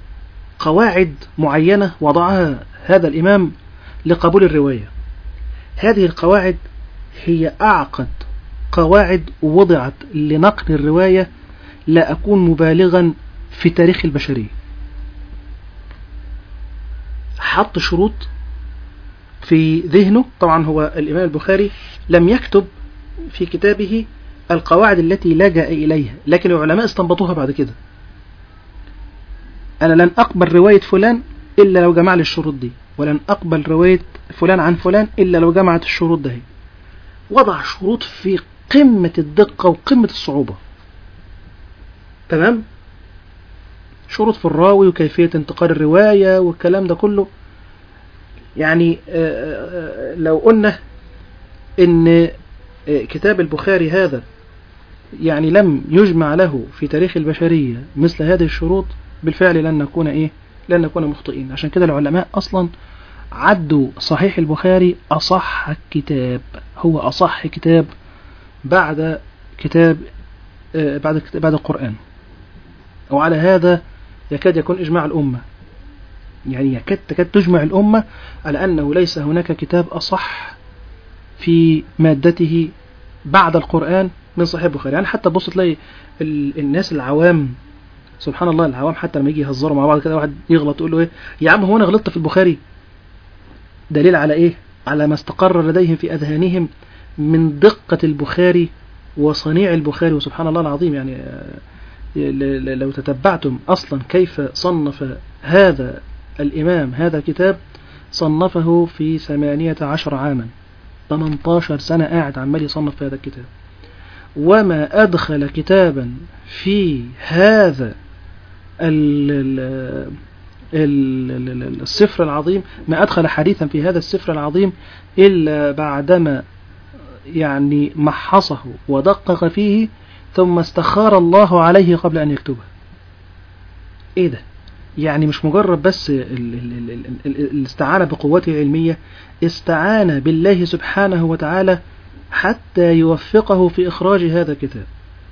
قواعد معينة وضعها هذا الإمام لقبول الرواية هذه القواعد هي أعقد قواعد وضعت لنقل الرواية لا أكون مبالغا في تاريخ البشرية حط شروط في ذهنه طبعا هو الإمام البخاري لم يكتب في كتابه القواعد التي لجأ إليها لكن العلماء استنبطوها بعد كده أنا لن أقبل رواية فلان إلا لو جمع لي الشروط دي ولن أقبل رواية فلان عن فلان إلا لو جمعت الشروط ده وضع شروط في قمة الدقة وقمة الصعوبة تمام شروط في الراوي وكيفية انتقال الرواية والكلام ده كله يعني آه، آه، لو قلنا ان آه، كتاب البخاري هذا يعني لم يجمع له في تاريخ البشرية مثل هذه الشروط بالفعل لن نكون ايه لن نكون مخطئين عشان كده العلماء اصلا عدوا صحيح البخاري اصح كتاب هو اصح كتاب بعد كتاب آه، بعد بعد القرآن وعلى هذا يكاد يكون إجماع الأمة يعني يكاد تكاد تجمع الأمة على أنه ليس هناك كتاب أصح في مادته بعد القرآن من صحيح البخاري يعني حتى بص تلاقي ال- الناس العوام سبحان الله العوام حتى لما يجي يهزروا مع بعض كده واحد يغلط يقول له ايه يا عم هو انا غلطت في البخاري دليل على ايه على ما استقر لديهم في اذهانهم من دقة البخاري وصنيع البخاري وسبحان الله العظيم يعني آه، ل- ل- لو تتبعتم أصلا كيف صنف هذا الإمام هذا الكتاب صنفه في ثمانية عشر عاما 18 سنة قاعد عمال يصنف في هذا الكتاب وما أدخل كتابا في هذا ال ال ال- ال- ال- السفر العظيم ما أدخل حديثا في هذا السفر العظيم إلا بعدما يعني محصه ودقق فيه ثم استخار الله عليه قبل أن يكتبه إيه ده يعني مش مجرد بس ال- ال- ال- ال- ال- الاستعانة بقوته العلمية استعان بالله سبحانه وتعالى حتى يوفقه في إخراج هذا الكتاب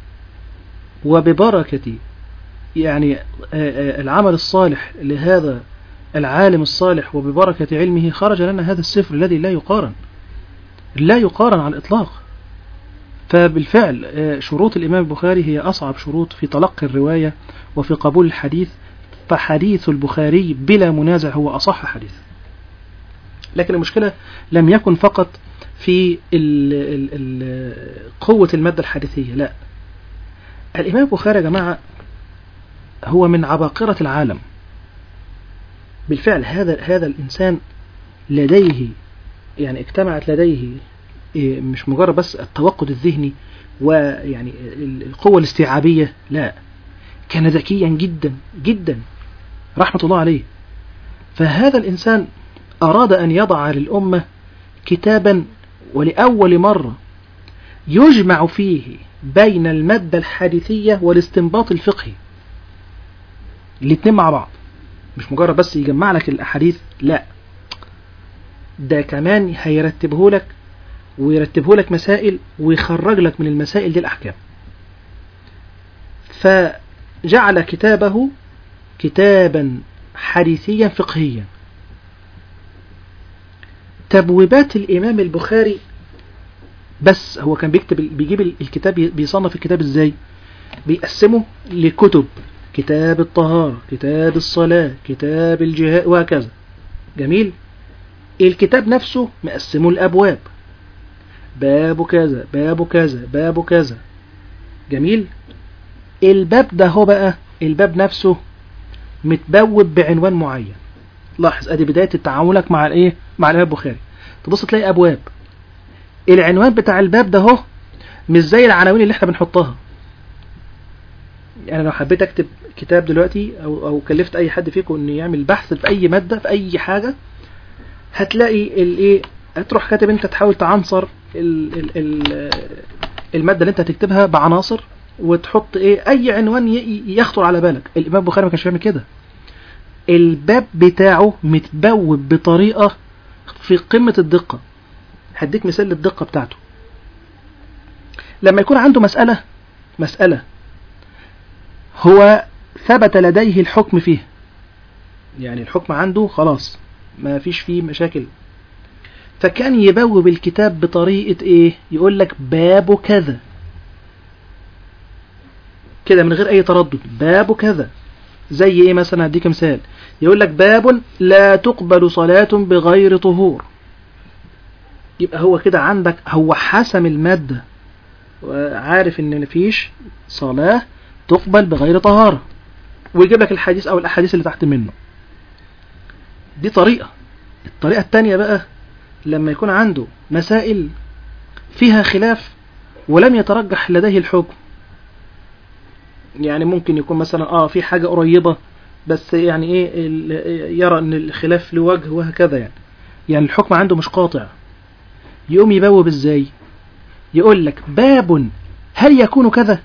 وببركة يعني آه، آه، العمل الصالح لهذا العالم الصالح وببركة علمه خرج لنا هذا السفر الذي لا يقارن لا يقارن على الإطلاق فبالفعل آه، شروط الإمام البخاري هي أصعب شروط في تلقي الرواية وفي قبول الحديث فحديث البخاري بلا منازع هو أصح حديث لكن المشكلة لم يكن فقط في ال ال ال قوة المادة الحديثية لا الإمام البخاري يا جماعة هو من عباقرة العالم بالفعل هذا هذا الإنسان لديه يعني اجتمعت لديه إيه، مش مجرد بس التوقد الذهني ويعني ال- القوة الاستيعابية لا كان ذكيا جدا جدا رحمة الله عليه فهذا الإنسان أراد أن يضع للأمة كتابا ولأول مرة يجمع فيه بين المادة الحديثية والاستنباط الفقهي الاتنين مع بعض مش مجرد بس يجمع لك الأحاديث لا ده كمان هيرتبه لك ويرتبه لك مسائل ويخرج لك من المسائل دي الأحكام فجعل كتابه كتابا حديثيا فقهيا تبويبات الإمام البخاري بس هو كان بيكتب بيجيب الكتاب بيصنف الكتاب ازاي بيقسمه لكتب كتاب الطهارة كتاب الصلاة كتاب الجهاد وهكذا جميل الكتاب نفسه مقسمه الأبواب باب كذا باب كذا باب كذا جميل الباب ده هو بقى الباب نفسه متبوب بعنوان معين لاحظ ادي بداية تعاملك مع الايه مع الامام البخاري تبص تلاقي ابواب العنوان بتاع الباب ده هو مش زي العناوين اللي احنا بنحطها يعني لو حبيت اكتب كتاب دلوقتي او او كلفت اي حد فيكم انه يعمل بحث في اي ماده في اي حاجه هتلاقي الايه هتروح كاتب انت تحاول تعنصر ال ال ال الماده اللي انت هتكتبها بعناصر وتحط ايه اي عنوان ي- يخطر على بالك الامام البخاري ما كانش بيعمل كده الباب بتاعه متبوب بطريقه في قمه الدقه هديك مثال للدقه بتاعته لما يكون عنده مساله مساله هو ثبت لديه الحكم فيه يعني الحكم عنده خلاص ما فيش فيه مشاكل فكان يبوب الكتاب بطريقة ايه يقول لك باب كذا كده من غير اي تردد باب كذا زي ايه مثلا هديك مثال يقول لك باب لا تقبل صلاة بغير طهور يبقى هو كده عندك هو حسم المادة وعارف ان مفيش صلاة تقبل بغير طهارة ويجيب لك الحديث او الاحاديث اللي تحت منه دي طريقة الطريقة التانية بقى لما يكون عنده مسائل فيها خلاف ولم يترجح لديه الحكم يعني ممكن يكون مثلا اه في حاجة قريبة بس يعني ايه ال- يرى ان الخلاف له وجه وهكذا يعني يعني الحكم عنده مش قاطع يقوم يبوب ازاي يقول لك باب هل يكون كذا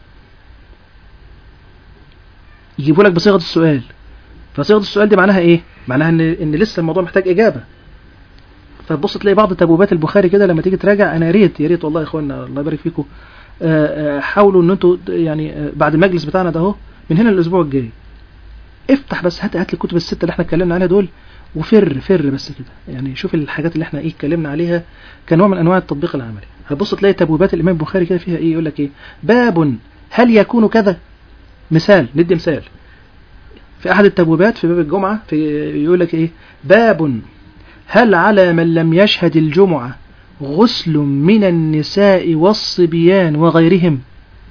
يجيبوا لك بصيغة السؤال فصيغة السؤال دي معناها ايه معناها ان ان لسه الموضوع محتاج اجابة فتبص تلاقي بعض تبويبات البخاري كده لما تيجي تراجع انا يا ريت يا ريت والله يا اخوانا الله يبارك فيكم آه، آه، حاولوا ان انتوا يعني آه، بعد المجلس بتاعنا ده اهو من هنا الاسبوع الجاي افتح بس هات هات الكتب الستة اللي احنا اتكلمنا عليها دول وفر فر بس كده يعني شوف الحاجات اللي احنا ايه اتكلمنا عليها كنوع من انواع التطبيق العملي هتبص تلاقي تبويبات الامام البخاري كده فيها ايه يقول لك ايه باب هل يكون كذا مثال ندي مثال في احد التبويبات في باب الجمعة في يقول لك ايه باب هل على من لم يشهد الجمعة غسل من النساء والصبيان وغيرهم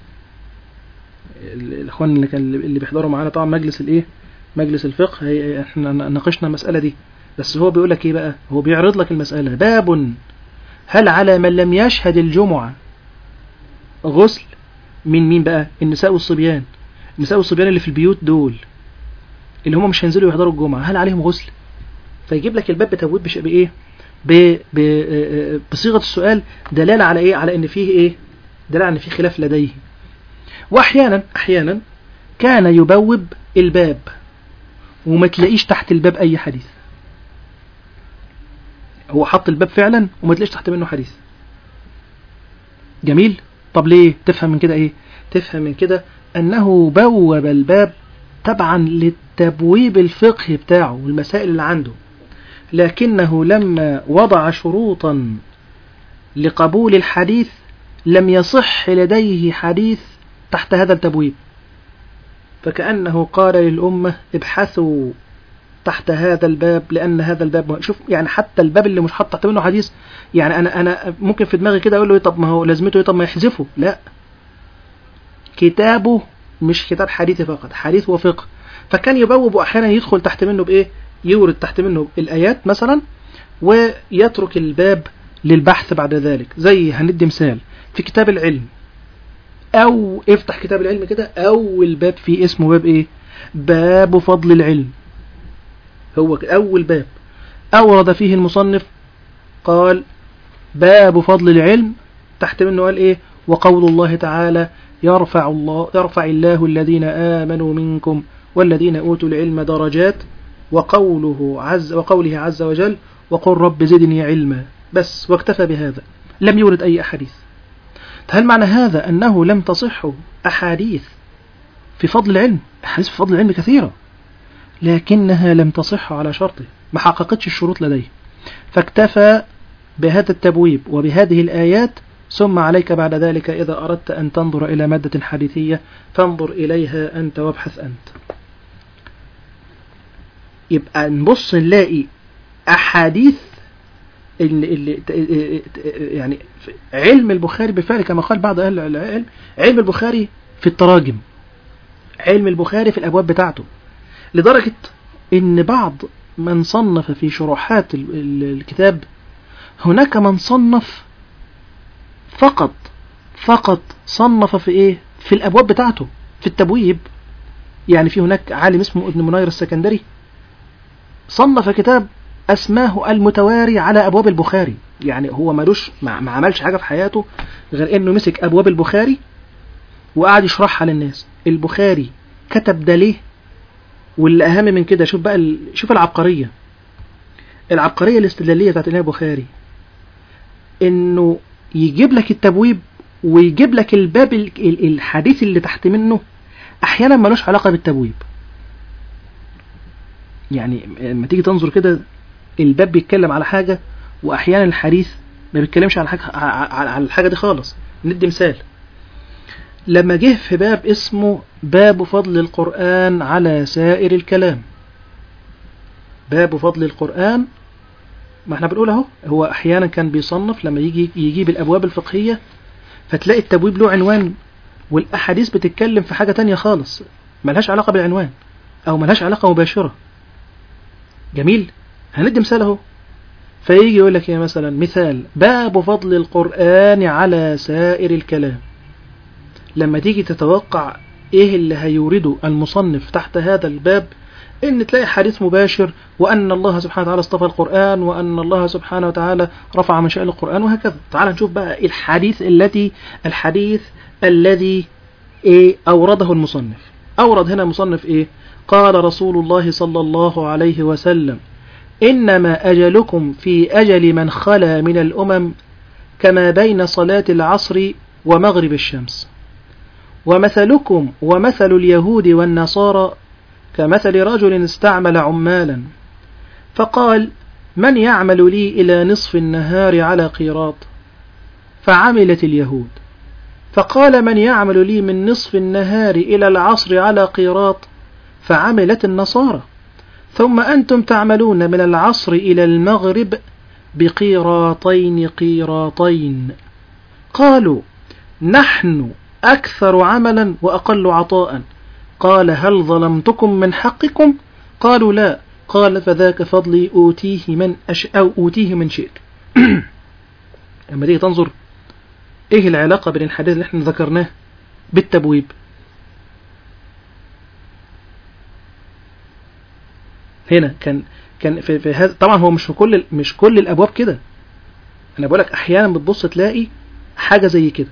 ال- الاخوان اللي كان اللي بيحضروا معانا طبعا مجلس الايه مجلس الفقه هي احنا ناقشنا المسألة دي بس هو بيقول لك ايه بقى هو بيعرض لك المسألة باب هل على من لم يشهد الجمعة غسل من مين بقى النساء والصبيان النساء والصبيان اللي في البيوت دول اللي هم مش هينزلوا يحضروا الجمعة هل عليهم غسل فيجيب لك الباب بتبويب بش- بايه ب- ب- آه، آه، بصيغة السؤال دلالة على ايه على ان فيه ايه دلالة على ان فيه خلاف لديه واحيانا احيانا كان يبوب الباب وما تلاقيش تحت الباب اي حديث هو حط الباب فعلا وما تلاقيش تحت منه حديث جميل طب ليه تفهم من كده ايه تفهم من كده انه بوب الباب تبعا للتبويب الفقهي بتاعه والمسائل اللي عنده لكنه لما وضع شروطا لقبول الحديث لم يصح لديه حديث تحت هذا التبويب فكأنه قال للأمة ابحثوا تحت هذا الباب لأن هذا الباب شوف يعني حتى الباب اللي مش حاطط تحت منه حديث يعني أنا أنا ممكن في دماغي كده أقول له إيه طب ما هو لازمته إيه طب ما يحذفه لا كتابه مش كتاب حديث فقط حديث وفقه فكان يبوب أحيانا يدخل تحت منه بإيه يورد تحت منه الآيات مثلا ويترك الباب للبحث بعد ذلك زي هندي مثال في كتاب العلم أو افتح كتاب العلم كده أول باب فيه اسمه باب إيه باب فضل العلم هو أول باب أورد فيه المصنف قال باب فضل العلم تحت منه قال إيه وقول الله تعالى يرفع الله يرفع الله الذين آمنوا منكم والذين أوتوا العلم درجات وقوله عز وقوله عز وجل وقل رب زدني علما بس واكتفى بهذا لم يورد أي أحاديث هل معنى هذا أنه لم تصح أحاديث في فضل العلم أحاديث في فضل العلم كثيرة لكنها لم تصح على شرطه ما حققتش الشروط لديه فاكتفى بهذا التبويب وبهذه الآيات ثم عليك بعد ذلك إذا أردت أن تنظر إلى مادة حديثية فانظر إليها أنت وابحث أنت يبقى نبص نلاقي أحاديث اللي, اللي يعني علم البخاري بالفعل كما قال بعض أهل العلم علم البخاري في التراجم علم البخاري في الأبواب بتاعته لدرجة إن بعض من صنف في شروحات الكتاب هناك من صنف فقط فقط صنف في إيه في الأبواب بتاعته في التبويب يعني في هناك عالم اسمه ابن منير السكندري صنف كتاب اسماه المتواري على ابواب البخاري يعني هو ملوش ما, ما عملش حاجه في حياته غير انه مسك ابواب البخاري وقعد يشرحها للناس البخاري كتب ده ليه واللي اهم من كده شوف بقى ال... شوف العبقريه العبقريه الاستدلاليه بتاعت الامام البخاري انه يجيب لك التبويب ويجيب لك الباب ال... الحديث اللي تحت منه احيانا ملوش علاقه بالتبويب يعني لما تيجي تنظر كده الباب بيتكلم على حاجة وأحيانا الحديث ما بيتكلمش على حاجة على على الحاجة دي خالص ندي مثال لما جه في باب اسمه باب فضل القرآن على سائر الكلام باب فضل القرآن ما احنا بنقول اهو هو احيانا كان بيصنف لما يجي يجيب الابواب الفقهية فتلاقي التبويب له عنوان والاحاديث بتتكلم في حاجة تانية خالص ملهاش علاقة بالعنوان او ملهاش علاقة مباشرة جميل هندي مثال اهو فيجي يقول لك ايه مثلا مثال باب فضل القرآن على سائر الكلام لما تيجي تتوقع ايه اللي هيورده المصنف تحت هذا الباب ان تلاقي حديث مباشر وان الله سبحانه وتعالى اصطفى القرآن وان الله سبحانه وتعالى رفع من شأن القرآن وهكذا تعال نشوف بقى الحديث التي الحديث الذي ايه اورده المصنف اورد هنا المصنف ايه قال رسول الله صلى الله عليه وسلم إنما أجلكم في أجل من خلا من الأمم كما بين صلاة العصر ومغرب الشمس ومثلكم ومثل اليهود والنصارى كمثل رجل استعمل عمالا فقال من يعمل لي إلى نصف النهار على قيراط فعملت اليهود فقال من يعمل لي من نصف النهار إلى العصر على قيراط فعملت النصارى ثم أنتم تعملون من العصر إلى المغرب بقيراطين قيراطين قالوا نحن أكثر عملا وأقل عطاء قال هل ظلمتكم من حقكم قالوا لا قال فذاك فضلي أوتيه من أش أو أوتيه من شئت لما تيجي تنظر إيه العلاقة بين الحديث اللي احنا ذكرناه بالتبويب هنا كان كان في, في هذا طبعا هو مش في كل مش كل الابواب كده انا بقول لك احيانا بتبص تلاقي حاجه زي كده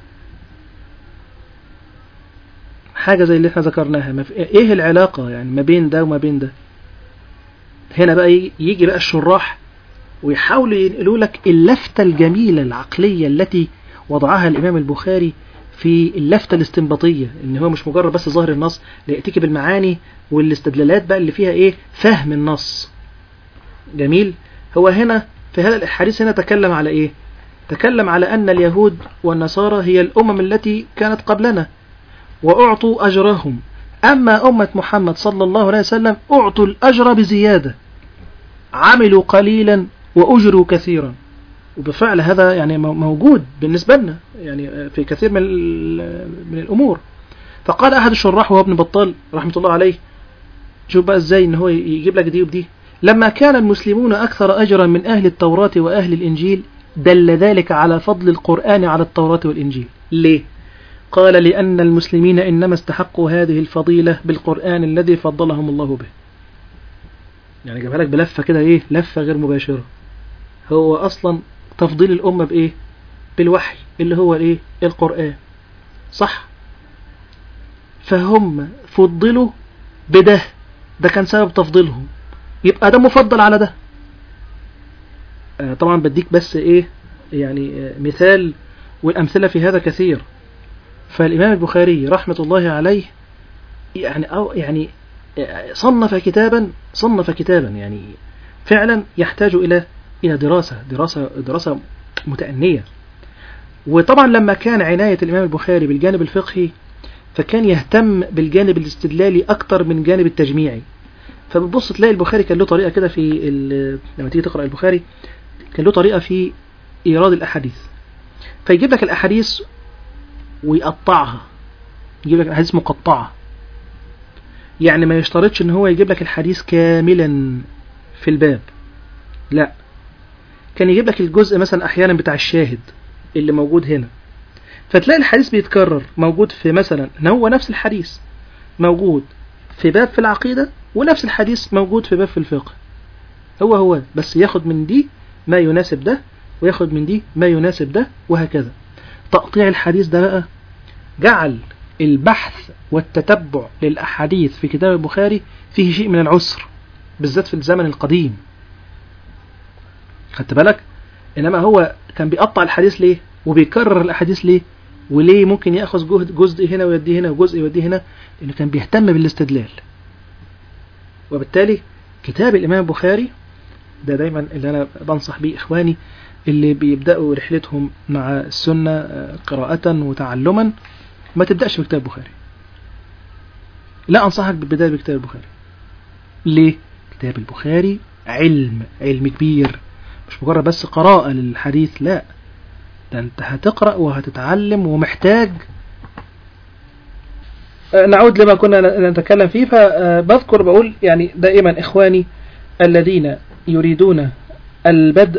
حاجه زي اللي احنا ذكرناها ما في ايه العلاقه يعني ما بين ده وما بين ده هنا بقى يجي, يجي بقى الشراح ويحاولوا ينقلوا لك اللفته الجميله العقليه التي وضعها الامام البخاري في اللفتة الاستنباطية ان هو مش مجرد بس ظاهر النص ليأتيك بالمعاني والاستدلالات بقى اللي فيها ايه فهم النص جميل هو هنا في هذا الحديث هنا تكلم على ايه تكلم على ان اليهود والنصارى هي الامم التي كانت قبلنا واعطوا اجرهم اما امة محمد صلى الله عليه وسلم اعطوا الاجر بزيادة عملوا قليلا واجروا كثيرا وبالفعل هذا يعني موجود بالنسبة لنا يعني في كثير من من الأمور فقال أحد الشراح وهو ابن بطال رحمة الله عليه شوف بقى ازاي ان هو يجيب لك دي ودي لما كان المسلمون أكثر أجرا من أهل التوراة وأهل الإنجيل دل ذلك على فضل القرآن على التوراة والإنجيل ليه؟ قال لأن المسلمين إنما استحقوا هذه الفضيلة بالقرآن الذي فضلهم الله به يعني جابها لك بلفة كده ايه لفة غير مباشرة هو أصلا تفضيل الأمة بإيه بالوحي اللي هو الإيه القرآن صح فهم فضلوا بده ده كان سبب تفضيلهم يبقى ده مفضل على ده آه طبعا بديك بس إيه يعني آه مثال والأمثلة في هذا كثير فالإمام البخاري رحمة الله عليه يعني أو يعني صنف كتابا صنف كتابا يعني فعلا يحتاج إلى إلى دراسة دراسة دراسة متأنية وطبعا لما كان عناية الإمام البخاري بالجانب الفقهي فكان يهتم بالجانب الاستدلالي أكتر من جانب التجميعي فبتبص تلاقي البخاري كان له طريقة كده في لما تيجي تقرأ البخاري كان له طريقة في إيراد الأحاديث فيجيب لك الأحاديث ويقطعها يجيب لك الأحاديث مقطعة يعني ما يشترطش ان هو يجيب لك الحديث كاملا في الباب لا كان يجيب لك الجزء مثلا احيانا بتاع الشاهد اللي موجود هنا فتلاقي الحديث بيتكرر موجود في مثلا ان هو نفس الحديث موجود في باب في العقيدة ونفس الحديث موجود في باب في الفقه هو هو بس ياخد من دي ما يناسب ده وياخد من دي ما يناسب ده وهكذا تقطيع الحديث ده بقى جعل البحث والتتبع للأحاديث في كتاب البخاري فيه شيء من العسر بالذات في الزمن القديم خدت بالك إنما هو كان بيقطع الحديث ليه وبيكرر الأحاديث ليه وليه ممكن يأخذ جهد جزء هنا ويديه هنا وجزء يوديه هنا لأنه كان بيهتم بالاستدلال وبالتالي كتاب الإمام البخاري ده دايما اللي أنا بنصح بيه إخواني اللي بيبدأوا رحلتهم مع السنة آه، قراءة وتعلما ما تبدأش بكتاب البخاري لا أنصحك بالبداية بكتاب البخاري ليه؟ كتاب البخاري علم علم كبير مش مجرد بس قراءة للحديث لا ده انت هتقرأ وهتتعلم ومحتاج آه، نعود لما كنا نتكلم فيه فبذكر بقول يعني دائما إخواني الذين يريدون البدء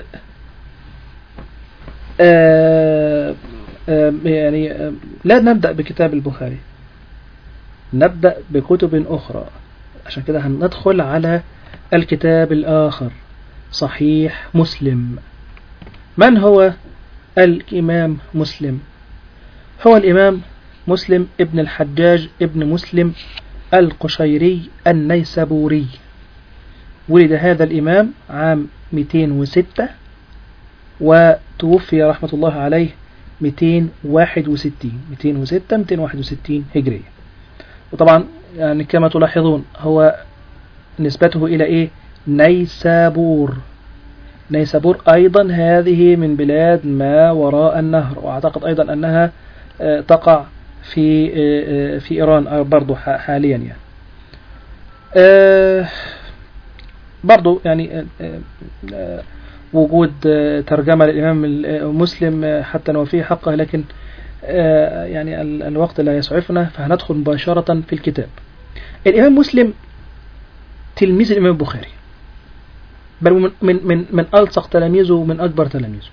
آه، آه، يعني آه، لا نبدأ بكتاب البخاري نبدأ بكتب أخرى عشان كده هندخل على الكتاب الآخر صحيح مسلم من هو الإمام مسلم هو الإمام مسلم ابن الحجاج ابن مسلم القشيري النيسابوري ولد هذا الإمام عام 206 وتوفي رحمة الله عليه 261 206 261 هجرية وطبعا يعني كما تلاحظون هو نسبته إلى إيه نيسابور نيسابور أيضا هذه من بلاد ما وراء النهر وأعتقد أيضا أنها آه، تقع في آه، آه، في إيران برضو ح- حاليا يعني آه، برضو يعني آه، آه، آه، وجود آه، ترجمة للإمام مسلم آه، حتى نوفيه حقه لكن آه، يعني ال- الوقت لا يسعفنا فهندخل مباشرة في الكتاب الإمام مسلم تلميذ الإمام البخاري بل من من من, من ألصق تلاميذه ومن أكبر تلاميذه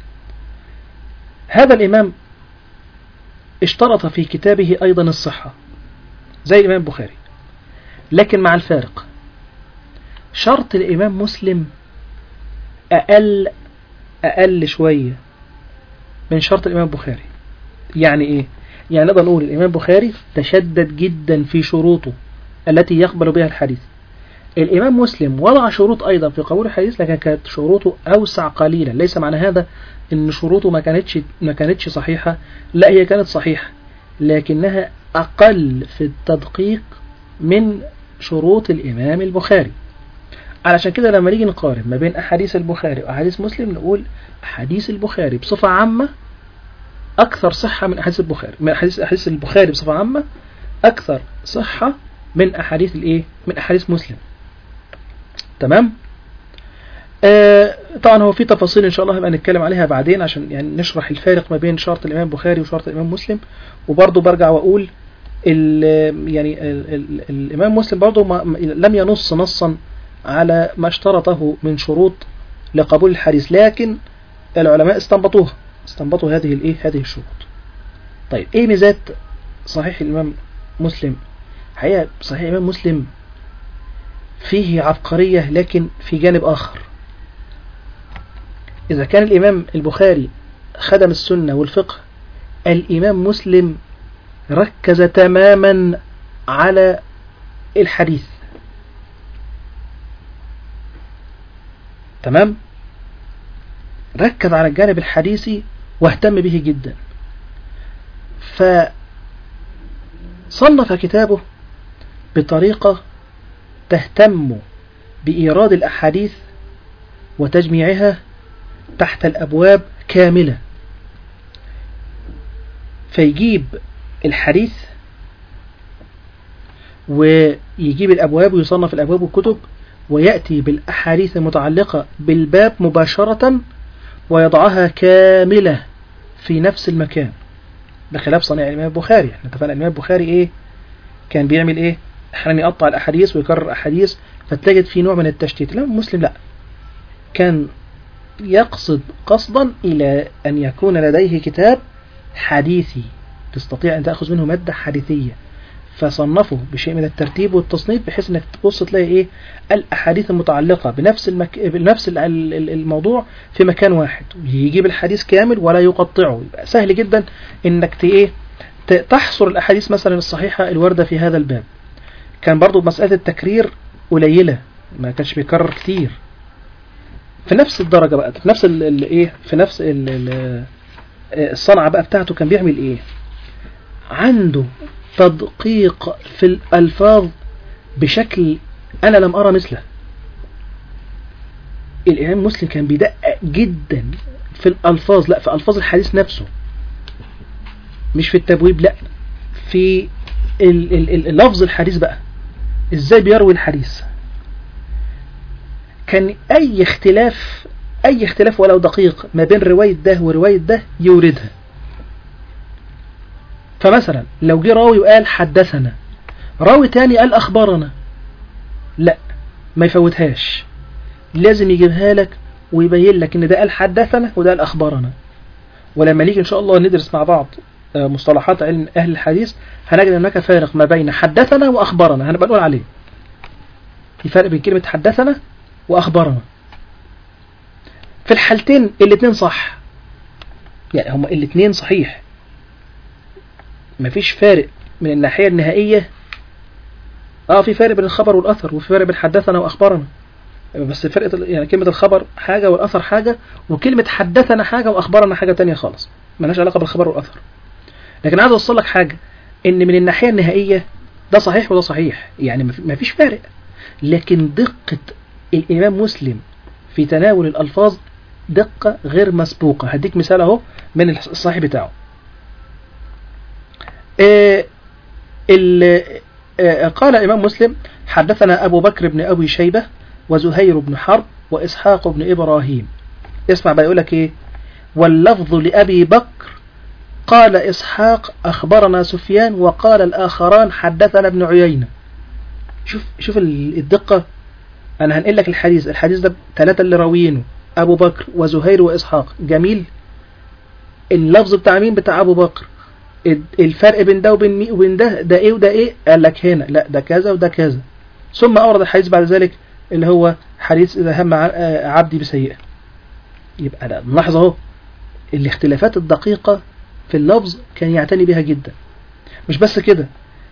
هذا الإمام اشترط في كتابه أيضا الصحة زي الإمام البخاري لكن مع الفارق شرط الإمام مسلم أقل أقل شوية من شرط الإمام البخاري يعني إيه؟ يعني نقدر نقول الإمام البخاري تشدد جدا في شروطه التي يقبل بها الحديث الإمام مسلم وضع شروط أيضا في قبول الحديث لكن كانت شروطه أوسع قليلا ليس معنى هذا أن شروطه ما كانتش ما كانتش صحيحة لا هي كانت صحيحة لكنها أقل في التدقيق من شروط الإمام البخاري علشان كده لما نيجي نقارن ما بين أحاديث البخاري وأحاديث مسلم نقول أحاديث البخاري بصفة عامة أكثر صحة من أحاديث البخاري من أحاديث أحاديث البخاري بصفة عامة أكثر صحة من أحاديث الإيه؟ من أحاديث مسلم تمام؟ آه طبعا هو في تفاصيل إن شاء الله هنبقى نتكلم عليها بعدين عشان يعني نشرح الفارق ما بين شرط الإمام البخاري وشرط الإمام مسلم وبرضه برجع وأقول ال يعني ال ال الإمام مسلم برضه ما لم ينص نصا على ما اشترطه من شروط لقبول الحديث لكن العلماء استنبطوها استنبطوا هذه الايه هذه الشروط طيب ايه ميزات صحيح الامام مسلم حقيقة صحيح الامام مسلم فيه عبقرية لكن في جانب اخر اذا كان الامام البخاري خدم السنة والفقه الامام مسلم ركز تماما على الحديث تمام ركز على الجانب الحديثي واهتم به جدا فصنف كتابه بطريقة تهتم بإيراد الأحاديث وتجميعها تحت الأبواب كاملة فيجيب الحديث ويجيب الأبواب ويصنف الأبواب والكتب ويأتي بالأحاديث المتعلقة بالباب مباشرة ويضعها كاملة في نفس المكان بخلاف صنيع الإمام البخاري احنا اتفقنا الإمام البخاري إيه كان بيعمل إيه أحيانا يقطع الأحاديث ويكرر أحاديث فتجد في نوع من التشتيت لا مسلم لا كان يقصد قصدا إلى أن يكون لديه كتاب حديثي تستطيع أن تأخذ منه مادة حديثية فصنفه بشيء من الترتيب والتصنيف بحيث انك تبص تلاقي ايه الاحاديث المتعلقه بنفس المك... بنفس ال- ال- الموضوع في مكان واحد يجيب الحديث كامل ولا يقطعه يبقى سهل جدا انك ت... ايه ت- تحصر الاحاديث مثلا الصحيحه الوارده في هذا الباب كان برضو مساله التكرير قليله ما كانش بيكرر كتير في نفس الدرجه بقى في نفس ال... ال- ايه في نفس ال... ال... الصنعه بقى بتاعته كان بيعمل ايه عنده تدقيق في الألفاظ بشكل أنا لم أرى مثله الإمام مسلم كان بيدقق جدا في الألفاظ لا في ألفاظ الحديث نفسه مش في التبويب لا في ال- ال- ال- لفظ الحديث بقى ازاي بيروي الحديث كان اي اختلاف اي اختلاف ولو دقيق ما بين رواية ده ورواية ده يوردها فمثلا لو جه راوي وقال حدثنا راوي تاني قال اخبرنا لا ما يفوتهاش لازم يجيبها لك ويبين لك ان ده قال حدثنا وده قال اخبرنا ولما نيجي ان شاء الله ندرس مع بعض آه، مصطلحات علم اهل الحديث هنجد ان هناك فارق ما بين حدثنا واخبرنا هنبقى نقول عليه في فرق بين كلمة حدثنا واخبرنا في الحالتين الاثنين صح يعني هما الاثنين صحيح مفيش فارق من الناحية النهائية اه في فارق بين الخبر والاثر وفي فارق بين حدثنا واخبرنا بس فرق يعني كلمة الخبر حاجة والأثر حاجة وكلمة حدثنا حاجة وأخبرنا حاجة تانية خالص ملهاش علاقة بالخبر والأثر لكن عايز أوصل لك حاجة إن من الناحية النهائية ده صحيح وده صحيح يعني مف- مفيش فارق لكن دقة الإمام مسلم في تناول الألفاظ دقة غير مسبوقة هديك مثال أهو من الصحيح بتاعه آه، ال- آه، قال الإمام مسلم حدثنا أبو بكر بن أبي شيبة وزهير بن حرب وإسحاق بن إبراهيم اسمع بقى يقولك إيه واللفظ لأبي بكر قال إسحاق أخبرنا سفيان وقال الآخران حدثنا ابن عيينة شوف شوف ال- الدقة أنا هنقل لك الحديث الحديث ده ثلاثة اللي راويينه أبو بكر وزهير وإسحاق جميل اللفظ بتاع مين بتاع أبو بكر ال- الفرق بين ده وبين مي وبين ده ده إيه وده إيه قال لك هنا لا ده كذا وده كذا ثم أورد الحديث بعد ذلك اللي هو حديث إذا هم ع- آه، عبدي بسيئة يبقى لا نلاحظ أهو الاختلافات الدقيقة في اللفظ كان يعتني بها جدا مش بس كده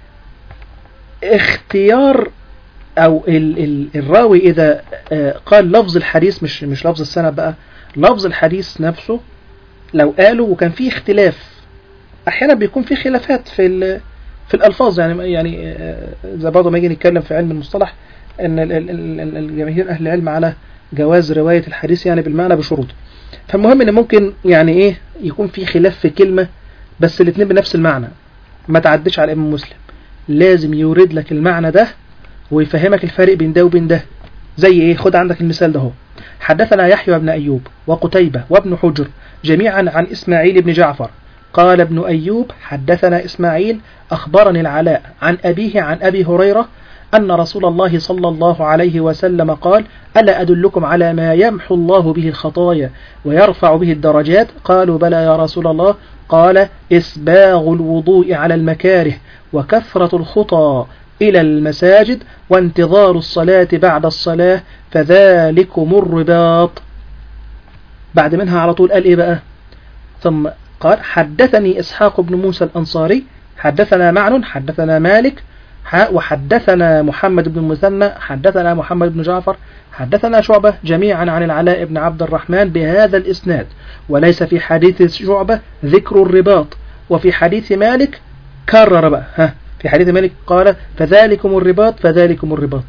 اختيار او ال ال الراوي اذا آه، قال لفظ الحديث مش مش لفظ السند بقى لفظ الحديث نفسه لو قالوا وكان فيه اختلاف احيانا بيكون فيه خلافات في ال- في الالفاظ يعني يعني آه، زي برضه ما يجي نتكلم في علم المصطلح ان ال- ال- ال- الجماهير اهل العلم على جواز روايه الحديث يعني بالمعنى بشروطه فالمهم ان ممكن يعني ايه يكون في خلاف في كلمه بس الاثنين بنفس المعنى ما تعديش على الامام مسلم لازم يورد لك المعنى ده ويفهمك الفرق بين ده وبين ده زي ايه خد عندك المثال ده اهو حدثنا يحيى بن ايوب وقتيبة وابن حجر جميعا عن اسماعيل بن جعفر قال ابن ايوب حدثنا اسماعيل اخبرني العلاء عن ابيه عن ابي هريرة أن رسول الله صلى الله عليه وسلم قال ألا أدلكم على ما يمحو الله به الخطايا ويرفع به الدرجات قالوا بلى يا رسول الله قال إسباغ الوضوء على المكاره وكثرة الخطى إلى المساجد وانتظار الصلاة بعد الصلاة فذلكم الرباط بعد منها على طول قال إيه بقى ثم قال حدثني إسحاق بن موسى الأنصاري حدثنا معن حدثنا مالك ح- وحدثنا محمد بن المثنى حدثنا محمد بن جعفر حدثنا شعبة جميعا عن العلاء بن عبد الرحمن بهذا الإسناد وليس في حديث شعبة ذكر الرباط وفي حديث مالك كرر بقى ها في حديث مالك قال فذلكم الرباط فذلكم الرباط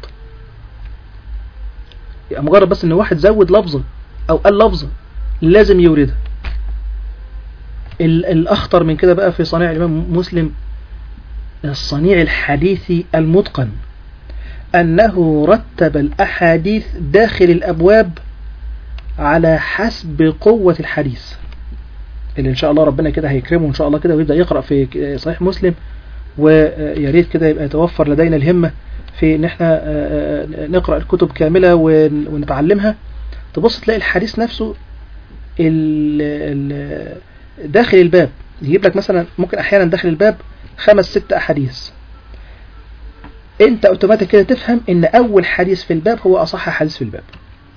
يعني مجرد بس ان واحد زود لفظة او قال لفظة لازم يوردها ال- الاخطر من كده بقى في صنيع الامام مسلم الصنيع الحديثي المتقن أنه رتب الأحاديث داخل الأبواب على حسب قوة الحديث اللي إن شاء الله ربنا كده هيكرمه إن شاء الله كده ويبدأ يقرأ في صحيح مسلم ويا ريت كده يبقى يتوفر لدينا الهمة في إن إحنا نقرأ الكتب كاملة ون- ونتعلمها تبص تلاقي الحديث نفسه ال- ال- داخل الباب يجيب لك مثلا ممكن أحيانا داخل الباب خمس ست أحاديث انت اوتوماتيك كده تفهم ان اول حديث في الباب هو اصح حديث في الباب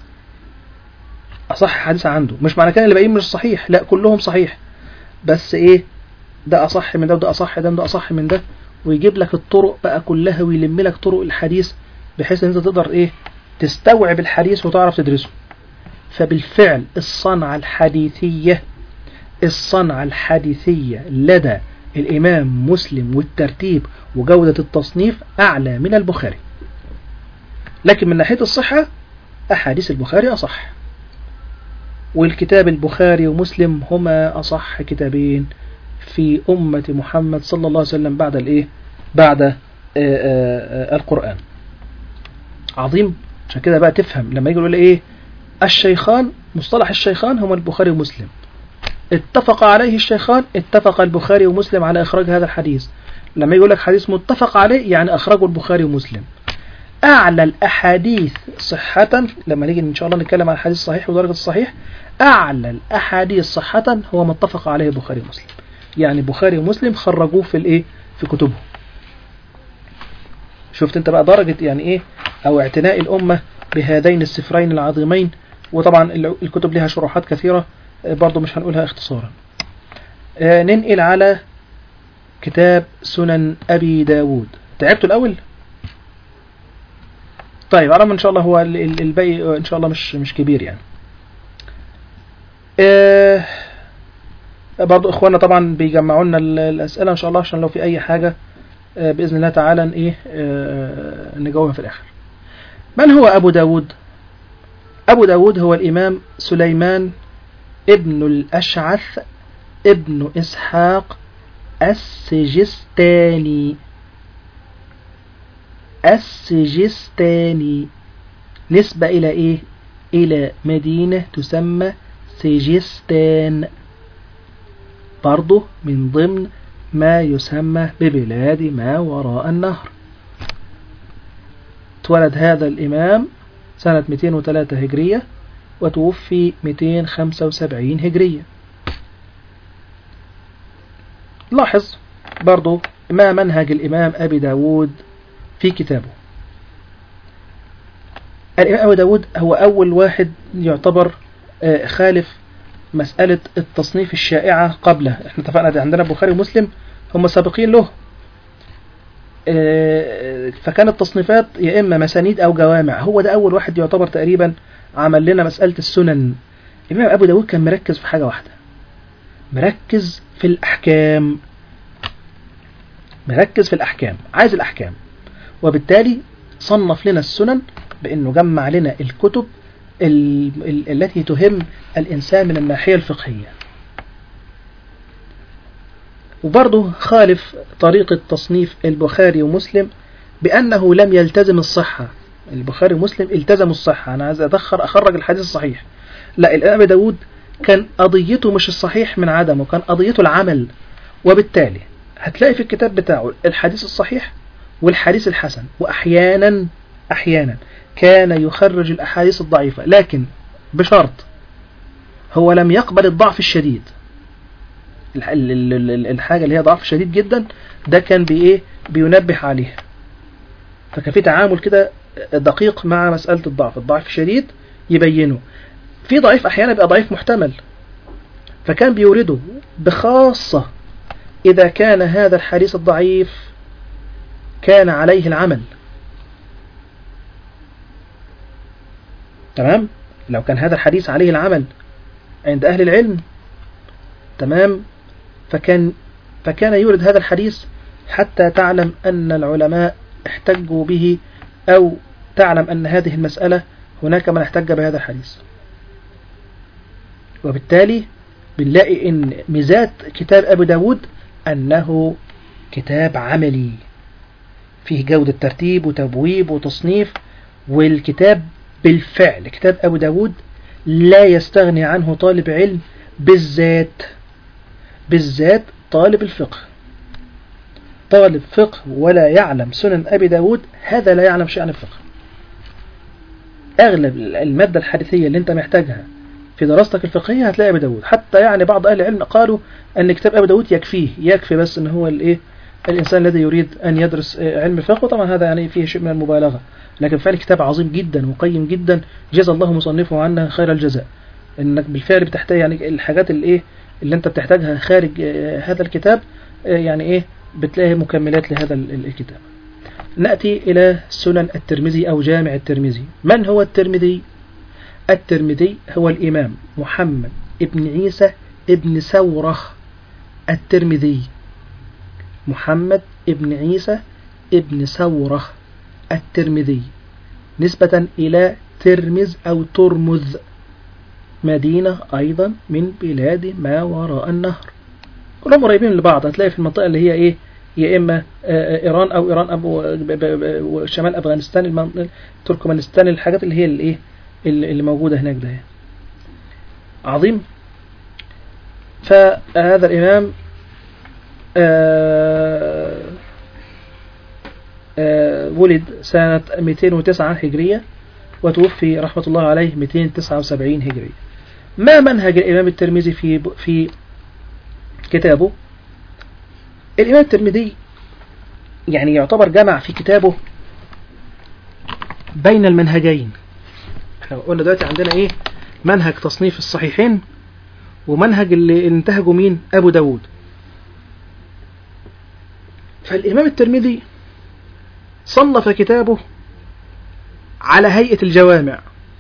اصح حديث عنده مش معنى كده اللي باقيين مش صحيح لا كلهم صحيح بس ايه ده اصح من ده وده اصح ده وده اصح من ده ويجيب لك الطرق بقى كلها ويلم لك طرق الحديث بحيث ان انت تقدر ايه تستوعب الحديث وتعرف تدرسه فبالفعل الصنعة الحديثية الصنعة الحديثية لدى الإمام مسلم والترتيب وجودة التصنيف أعلى من البخاري لكن من ناحية الصحة أحاديث البخاري أصح والكتاب البخاري ومسلم هما أصح كتابين في أمة محمد صلى الله عليه وسلم بعد الإيه بعد آآ آآ القرآن عظيم عشان كده بقى تفهم لما يجي يقول إيه الشيخان مصطلح الشيخان هما البخاري ومسلم اتفق عليه الشيخان اتفق البخاري ومسلم على إخراج هذا الحديث لما يقول لك حديث متفق عليه يعني أخرجه البخاري ومسلم أعلى الأحاديث صحة لما نيجي إن شاء الله نتكلم عن الحديث الصحيح ودرجة الصحيح أعلى الأحاديث صحة هو ما اتفق عليه البخاري ومسلم يعني البخاري ومسلم خرجوه في الإيه في كتبهم شفت أنت بقى درجة يعني إيه أو اعتناء الأمة بهذين السفرين العظيمين وطبعا الكتب لها شروحات كثيرة برضو مش هنقولها اختصارا آه ننقل على كتاب سنن أبي داود تعبتوا الأول طيب على إن شاء الله هو الباقي إن شاء الله مش مش كبير يعني آه برضو إخواننا طبعا بيجمعوا لنا الأسئلة إن شاء الله عشان لو في أي حاجة آه بإذن الله تعالى إيه آه نجاوبها في الآخر من هو أبو داود أبو داود هو الإمام سليمان ابن الأشعث ابن إسحاق السجستاني السجستاني نسبة إلى إيه؟ إلى مدينة تسمى سجستان برضه من ضمن ما يسمى ببلاد ما وراء النهر اتولد هذا الإمام سنة 203 هجرية وتوفي 275 هجرية لاحظ برضو ما منهج الإمام أبي داود في كتابه الإمام أبي داود هو أول واحد يعتبر خالف مسألة التصنيف الشائعة قبله احنا اتفقنا دي عندنا البخاري ومسلم هم سابقين له فكانت التصنيفات يا إما مسانيد أو جوامع هو ده أول واحد يعتبر تقريبا عمل لنا مسألة السنن الإمام أبو داود كان مركز في حاجة واحدة مركز في الأحكام مركز في الأحكام عايز الأحكام وبالتالي صنف لنا السنن بأنه جمع لنا الكتب ال ال التي تهم الإنسان من الناحية الفقهية وبرضه خالف طريقة تصنيف البخاري ومسلم بأنه لم يلتزم الصحة البخاري ومسلم التزموا الصحة أنا عايز أدخر أخرج الحديث الصحيح لا الإمام داود كان قضيته مش الصحيح من عدمه كان قضيته العمل وبالتالي هتلاقي في الكتاب بتاعه الحديث الصحيح والحديث الحسن وأحيانا أحيانا كان يخرج الأحاديث الضعيفة لكن بشرط هو لم يقبل الضعف الشديد الحاجة اللي هي ضعف شديد جدا ده كان بإيه بينبه عليها فكان في تعامل كده دقيق مع مسألة الضعف الضعف الشديد يبينه في ضعيف أحيانا بيبقى ضعيف محتمل فكان بيورده بخاصة إذا كان هذا الحديث الضعيف كان عليه العمل تمام لو كان هذا الحديث عليه العمل عند أهل العلم تمام فكان فكان يورد هذا الحديث حتى تعلم أن العلماء احتجوا به أو تعلم أن هذه المسألة هناك من احتج بهذا الحديث وبالتالي بنلاقي أن ميزات كتاب أبو داود أنه كتاب عملي فيه جودة ترتيب وتبويب وتصنيف والكتاب بالفعل كتاب أبو داود لا يستغني عنه طالب علم بالذات بالذات طالب الفقه طالب فقه ولا يعلم سنن أبي داود هذا لا يعلم شيء عن الفقه أغلب المادة الحديثية اللي أنت محتاجها في دراستك الفقهية هتلاقي أبي داود حتى يعني بعض أهل العلم قالوا أن كتاب أبي داود يكفيه يكفي بس أن هو الإيه الإنسان الذي يريد أن يدرس علم الفقه وطبعا هذا يعني فيه شيء من المبالغة لكن فعلا كتاب عظيم جدا وقيم جدا جزا الله مصنفه عنا خير الجزاء انك بالفعل بتحتاج يعني الحاجات اللي ايه اللي انت بتحتاجها خارج هذا الكتاب يعني ايه بتلاقي مكملات لهذا الكتاب نأتي إلى سنن الترمذي أو جامع الترمذي من هو الترمذي الترمذي هو الإمام محمد ابن عيسى ابن سورة الترمذي محمد ابن عيسى ابن سورة الترمذي نسبة إلى ترمز أو ترمذ مدينة أيضا من بلاد ما وراء النهر كلهم قريبين لبعض هتلاقي في المنطقة اللي هي إيه يا إما آه، إيران أو إيران أو ب- ب- ب- وشمال أفغانستان المن- تركمانستان الحاجات اللي هي الإيه اللي اللي موجودة هناك ده يعني. عظيم فهذا الإمام آه، آه، ولد سنة 209 هجرية وتوفي رحمة الله عليه 279 هجرية ما منهج الإمام الترمذي في في كتابه الإمام الترمذي يعني يعتبر جمع في كتابه بين المنهجين احنا قلنا دلوقتي عندنا ايه منهج تصنيف الصحيحين ومنهج اللي انتهجوا مين ابو داود فالامام الترمذي صنف كتابه على هيئة الجوامع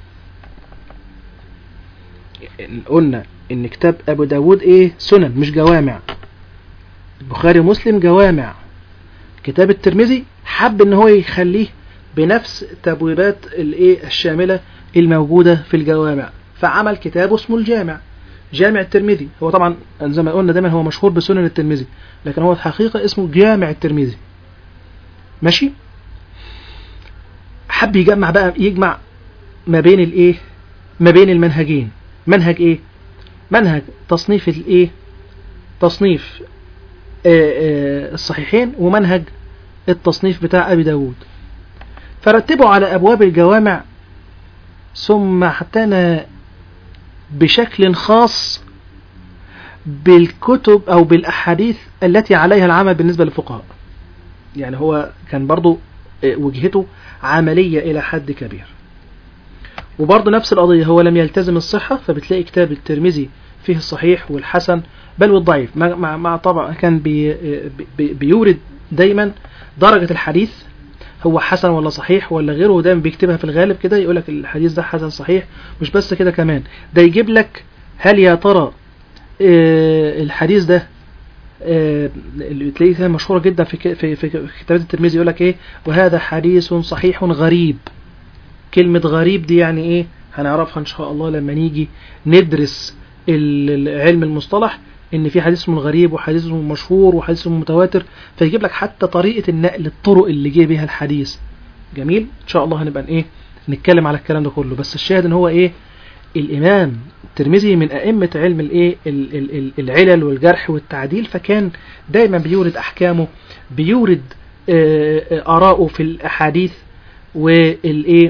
قلنا ان كتاب ابو داود ايه سنن مش جوامع البخاري ومسلم جوامع كتاب الترمذي حب ان هو يخليه بنفس تبويبات الايه الشاملة الموجودة في الجوامع فعمل كتابه اسمه الجامع جامع الترمذي هو طبعا زي ما قلنا دايما هو مشهور بسنن الترمذي لكن هو الحقيقة اسمه جامع الترمذي ماشي حب يجمع بقى يجمع ما بين الايه ما بين المنهجين منهج ايه منهج تصنيف الايه تصنيف آه، آه، الصحيحين ومنهج التصنيف بتاع ابي داود فرتبوا على ابواب الجوامع ثم حتى بشكل خاص بالكتب او بالاحاديث التي عليها العمل بالنسبه للفقهاء يعني هو كان برضو آه، وجهته عملية إلى حد كبير وبرضه نفس القضية هو لم يلتزم الصحة فبتلاقي كتاب الترمذي فيه الصحيح والحسن بل والضعيف مع, مع, مع طبعا كان بي بي بيورد دايما درجة الحديث هو حسن ولا صحيح ولا غيره ودايما بيكتبها في الغالب كده يقول لك الحديث ده حسن صحيح مش بس كده كمان ده يجيب لك هل يا ترى آه، الحديث ده آه، اللي تلاقيه كده مشهورة جدا في ك- في في كتابات الترمذي يقول لك ايه وهذا حديث صحيح غريب كلمة غريب دي يعني ايه هنعرفها ان شاء الله لما نيجي ندرس ال- ال- علم المصطلح ان في حديث اسمه الغريب وحديث اسمه مشهور وحديث اسمه متواتر فيجيب لك حتى طريقة النقل الطرق اللي جه بيها الحديث جميل ان شاء الله هنبقى ايه نتكلم على الكلام ده كله بس الشاهد ان هو ايه الامام الترمذي من ائمه علم الايه ال- ال- ال- العلل والجرح والتعديل فكان دايما بيورد احكامه بيورد آه، آه، اراءه في الاحاديث والايه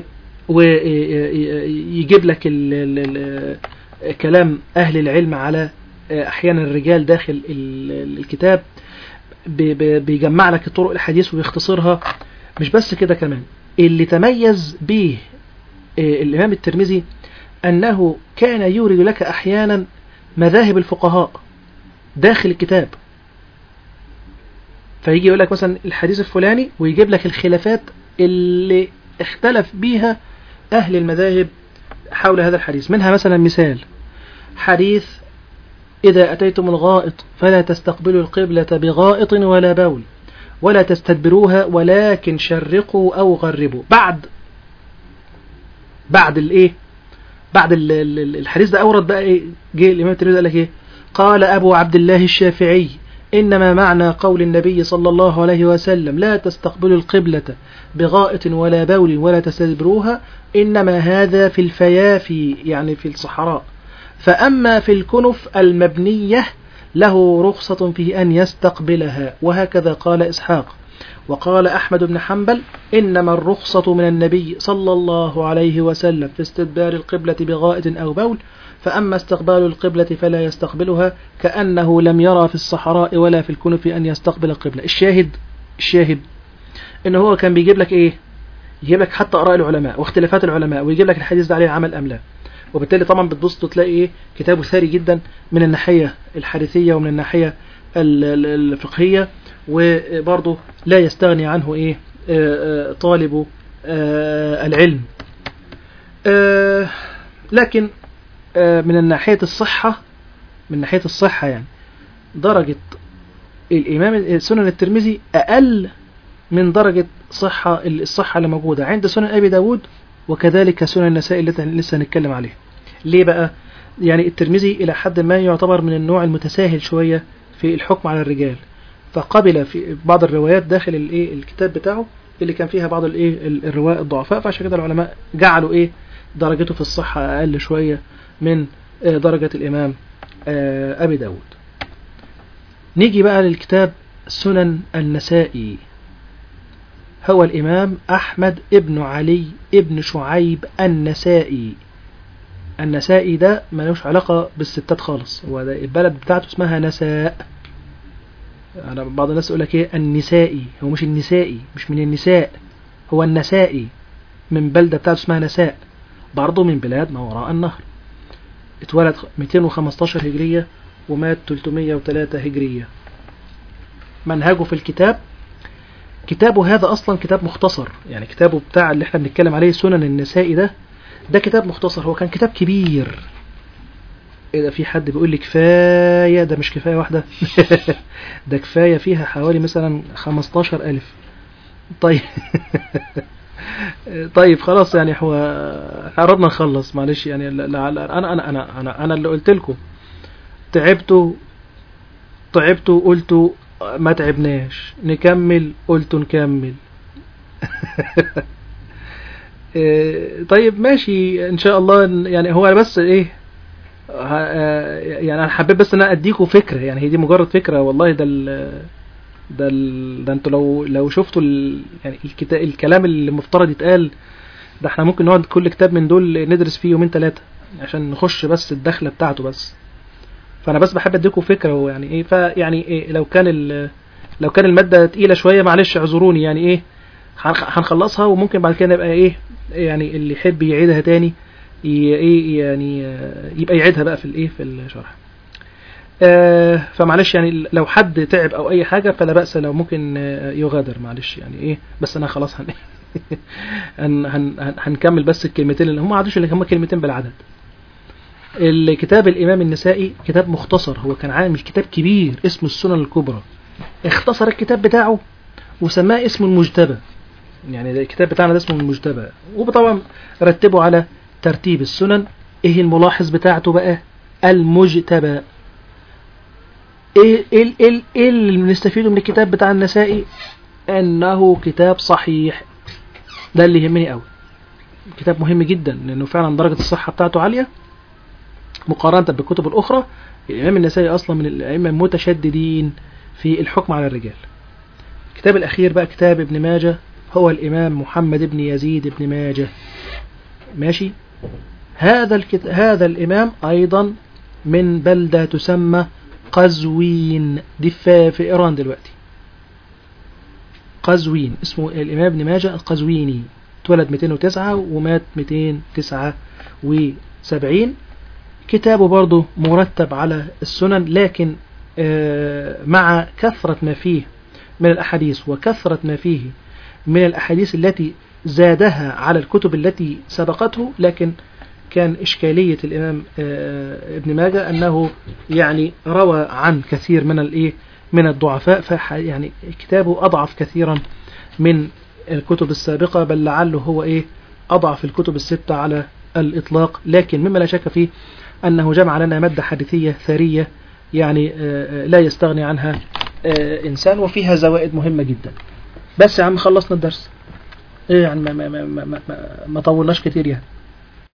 ويجيب لك ال- ال- ال- كلام اهل العلم على آه، احيانا الرجال داخل ال- ال- الكتاب بي- بي- بيجمع لك طرق الحديث ويختصرها مش بس كده كمان اللي تميز به آه، الامام الترمذي أنه كان يورد لك أحيانا مذاهب الفقهاء داخل الكتاب فيجي يقول لك مثلا الحديث الفلاني ويجيب لك الخلافات اللي اختلف بيها أهل المذاهب حول هذا الحديث منها مثلا مثال حديث إذا أتيتم الغائط فلا تستقبلوا القبلة بغائط ولا بول ولا تستدبروها ولكن شرقوا أو غربوا بعد بعد الإيه بعد ال- ال- ال- الحديث ده أورد بقى إيه جه الإمام الترمذي قال لك إيه قال أبو عبد الله الشافعي إنما معنى قول النبي صلى الله عليه وسلم لا تستقبلوا القبلة بغائط ولا بول ولا تستدبروها إنما هذا في الفيافي يعني في الصحراء فأما في الكنف المبنية له رخصة في أن يستقبلها وهكذا قال إسحاق وقال أحمد بن حنبل إنما الرخصة من النبي صلى الله عليه وسلم في استدبار القبلة بغائط أو بول فأما استقبال القبلة فلا يستقبلها كأنه لم يرى في الصحراء ولا في الكنف أن يستقبل القبلة الشاهد الشاهد إن هو كان بيجيب لك إيه يجيب لك حتى آراء العلماء واختلافات العلماء ويجيب لك الحديث ده عليه عمل أم لا وبالتالي طبعا بتبص تلاقي إيه كتابه ثري جدا من الناحية الحديثية ومن الناحية ال- ال- الفقهية وبرضه لا يستغني عنه إيه آه، آه، طالب آه، العلم آه، لكن آه، من الناحية الصحة من ناحية الصحة يعني درجة الإمام سنن الترمذي أقل من درجة صحة الصحة اللي موجودة عند سنن أبي داود وكذلك سنن النساء التي لسه هنتكلم عليها ليه بقى يعني الترمذي إلى حد ما يعتبر من النوع المتساهل شوية في الحكم على الرجال فقبل في بعض الروايات داخل الايه الكتاب بتاعه اللي كان فيها بعض الايه ال- الرواة الضعفاء فعشان كده العلماء جعلوا ايه درجته في الصحة اقل شوية من آه، درجة الامام آه، ابي داود نيجي بقى للكتاب سنن النسائي هو الامام احمد ابن علي ابن شعيب النسائي النسائي ده ملوش علاقة بالستات خالص هو ده البلد بتاعته اسمها نساء أنا بعض الناس يقول لك إيه النسائي هو مش النسائي مش من النساء هو النسائي من بلدة بتاعته اسمها نساء برضه من بلاد ما وراء النهر اتولد 215 هجرية ومات 303 هجرية منهجه في الكتاب كتابه هذا أصلا كتاب مختصر يعني كتابه بتاع اللي احنا بنتكلم عليه سنن النسائي ده ده كتاب مختصر هو كان كتاب كبير ايه ده في حد بيقول لي كفاية ده مش كفاية واحدة ده كفاية فيها حوالي مثلا 15 ألف طيب طيب خلاص يعني هو احنا قربنا نخلص معلش يعني لا- لا- لا- انا انا انا انا انا اللي قلت لكم تعبتوا تعبتوا قلتوا ما تعبناش نكمل قلتوا نكمل إيه، طيب ماشي ان شاء الله إن- يعني هو بس ايه ه- آه، يعني انا حبيت بس ان انا اديكم فكره يعني هي دي مجرد فكره والله ده ال ده ال ده انتوا لو لو شفتوا ال يعني الكتا الكلام اللي المفترض يتقال ده احنا ممكن نقعد كل كتاب من دول ندرس فيه يومين ثلاثه عشان نخش بس الدخله بتاعته بس فانا بس بحب اديكم فكره ويعني ايه فيعني إيه لو كان ال لو كان الماده تقيله شويه معلش اعذروني يعني ايه هنخ- هنخلصها وممكن بعد كده نبقى ايه يعني اللي يحب يعيدها تاني ي- ايه يعني آه، يبقى يعيدها بقى في الايه في الشرح آه، فمعلش يعني لو حد تعب او اي حاجه فلا باس لو ممكن آه، يغادر معلش يعني ايه بس انا خلاص هن هن هن هن- هنكمل بس الكلمتين اللي هم ما عادوش اللي هم كلمتين بالعدد الكتاب الامام النسائي كتاب مختصر هو كان عامل كتاب كبير اسمه السنن الكبرى اختصر الكتاب بتاعه وسماه اسمه المجتبى يعني ده الكتاب بتاعنا ده اسمه المجتبى وطبعا رتبه على ترتيب السنن ايه الملاحظ بتاعته بقى المجتبى ايه ايه ايه, إيه اللي بنستفيده من الكتاب بتاع النسائي انه كتاب صحيح ده اللي يهمني قوي كتاب مهم جدا لانه فعلا درجة الصحة بتاعته عالية مقارنة بالكتب الاخرى الامام النسائي اصلا من الائمة المتشددين في الحكم على الرجال الكتاب الاخير بقى كتاب ابن ماجه هو الامام محمد بن يزيد بن ماجه ماشي هذا الكت... هذا الامام ايضا من بلدة تسمى قزوين دي في في ايران دلوقتي قزوين اسمه الامام ابن ماجه القزويني اتولد 209 ومات 279 كتابه برضه مرتب على السنن لكن آه، مع كثرة ما فيه من الأحاديث وكثرة ما فيه من الأحاديث التي زادها على الكتب التي سبقته لكن كان إشكالية الإمام آه، ابن ماجه أنه يعني روى عن كثير من الإيه من الضعفاء فح يعني كتابه أضعف كثيرا من الكتب السابقة بل لعله هو إيه أضعف الكتب الستة على الإطلاق لكن مما لا شك فيه أنه جمع لنا مادة حديثية ثرية يعني آه، آه، لا يستغني عنها آه، إنسان وفيها زوائد مهمة جدا بس يا عم خلصنا الدرس ايه يعني ما ما ما ما, ما, ما طولناش كتير يعني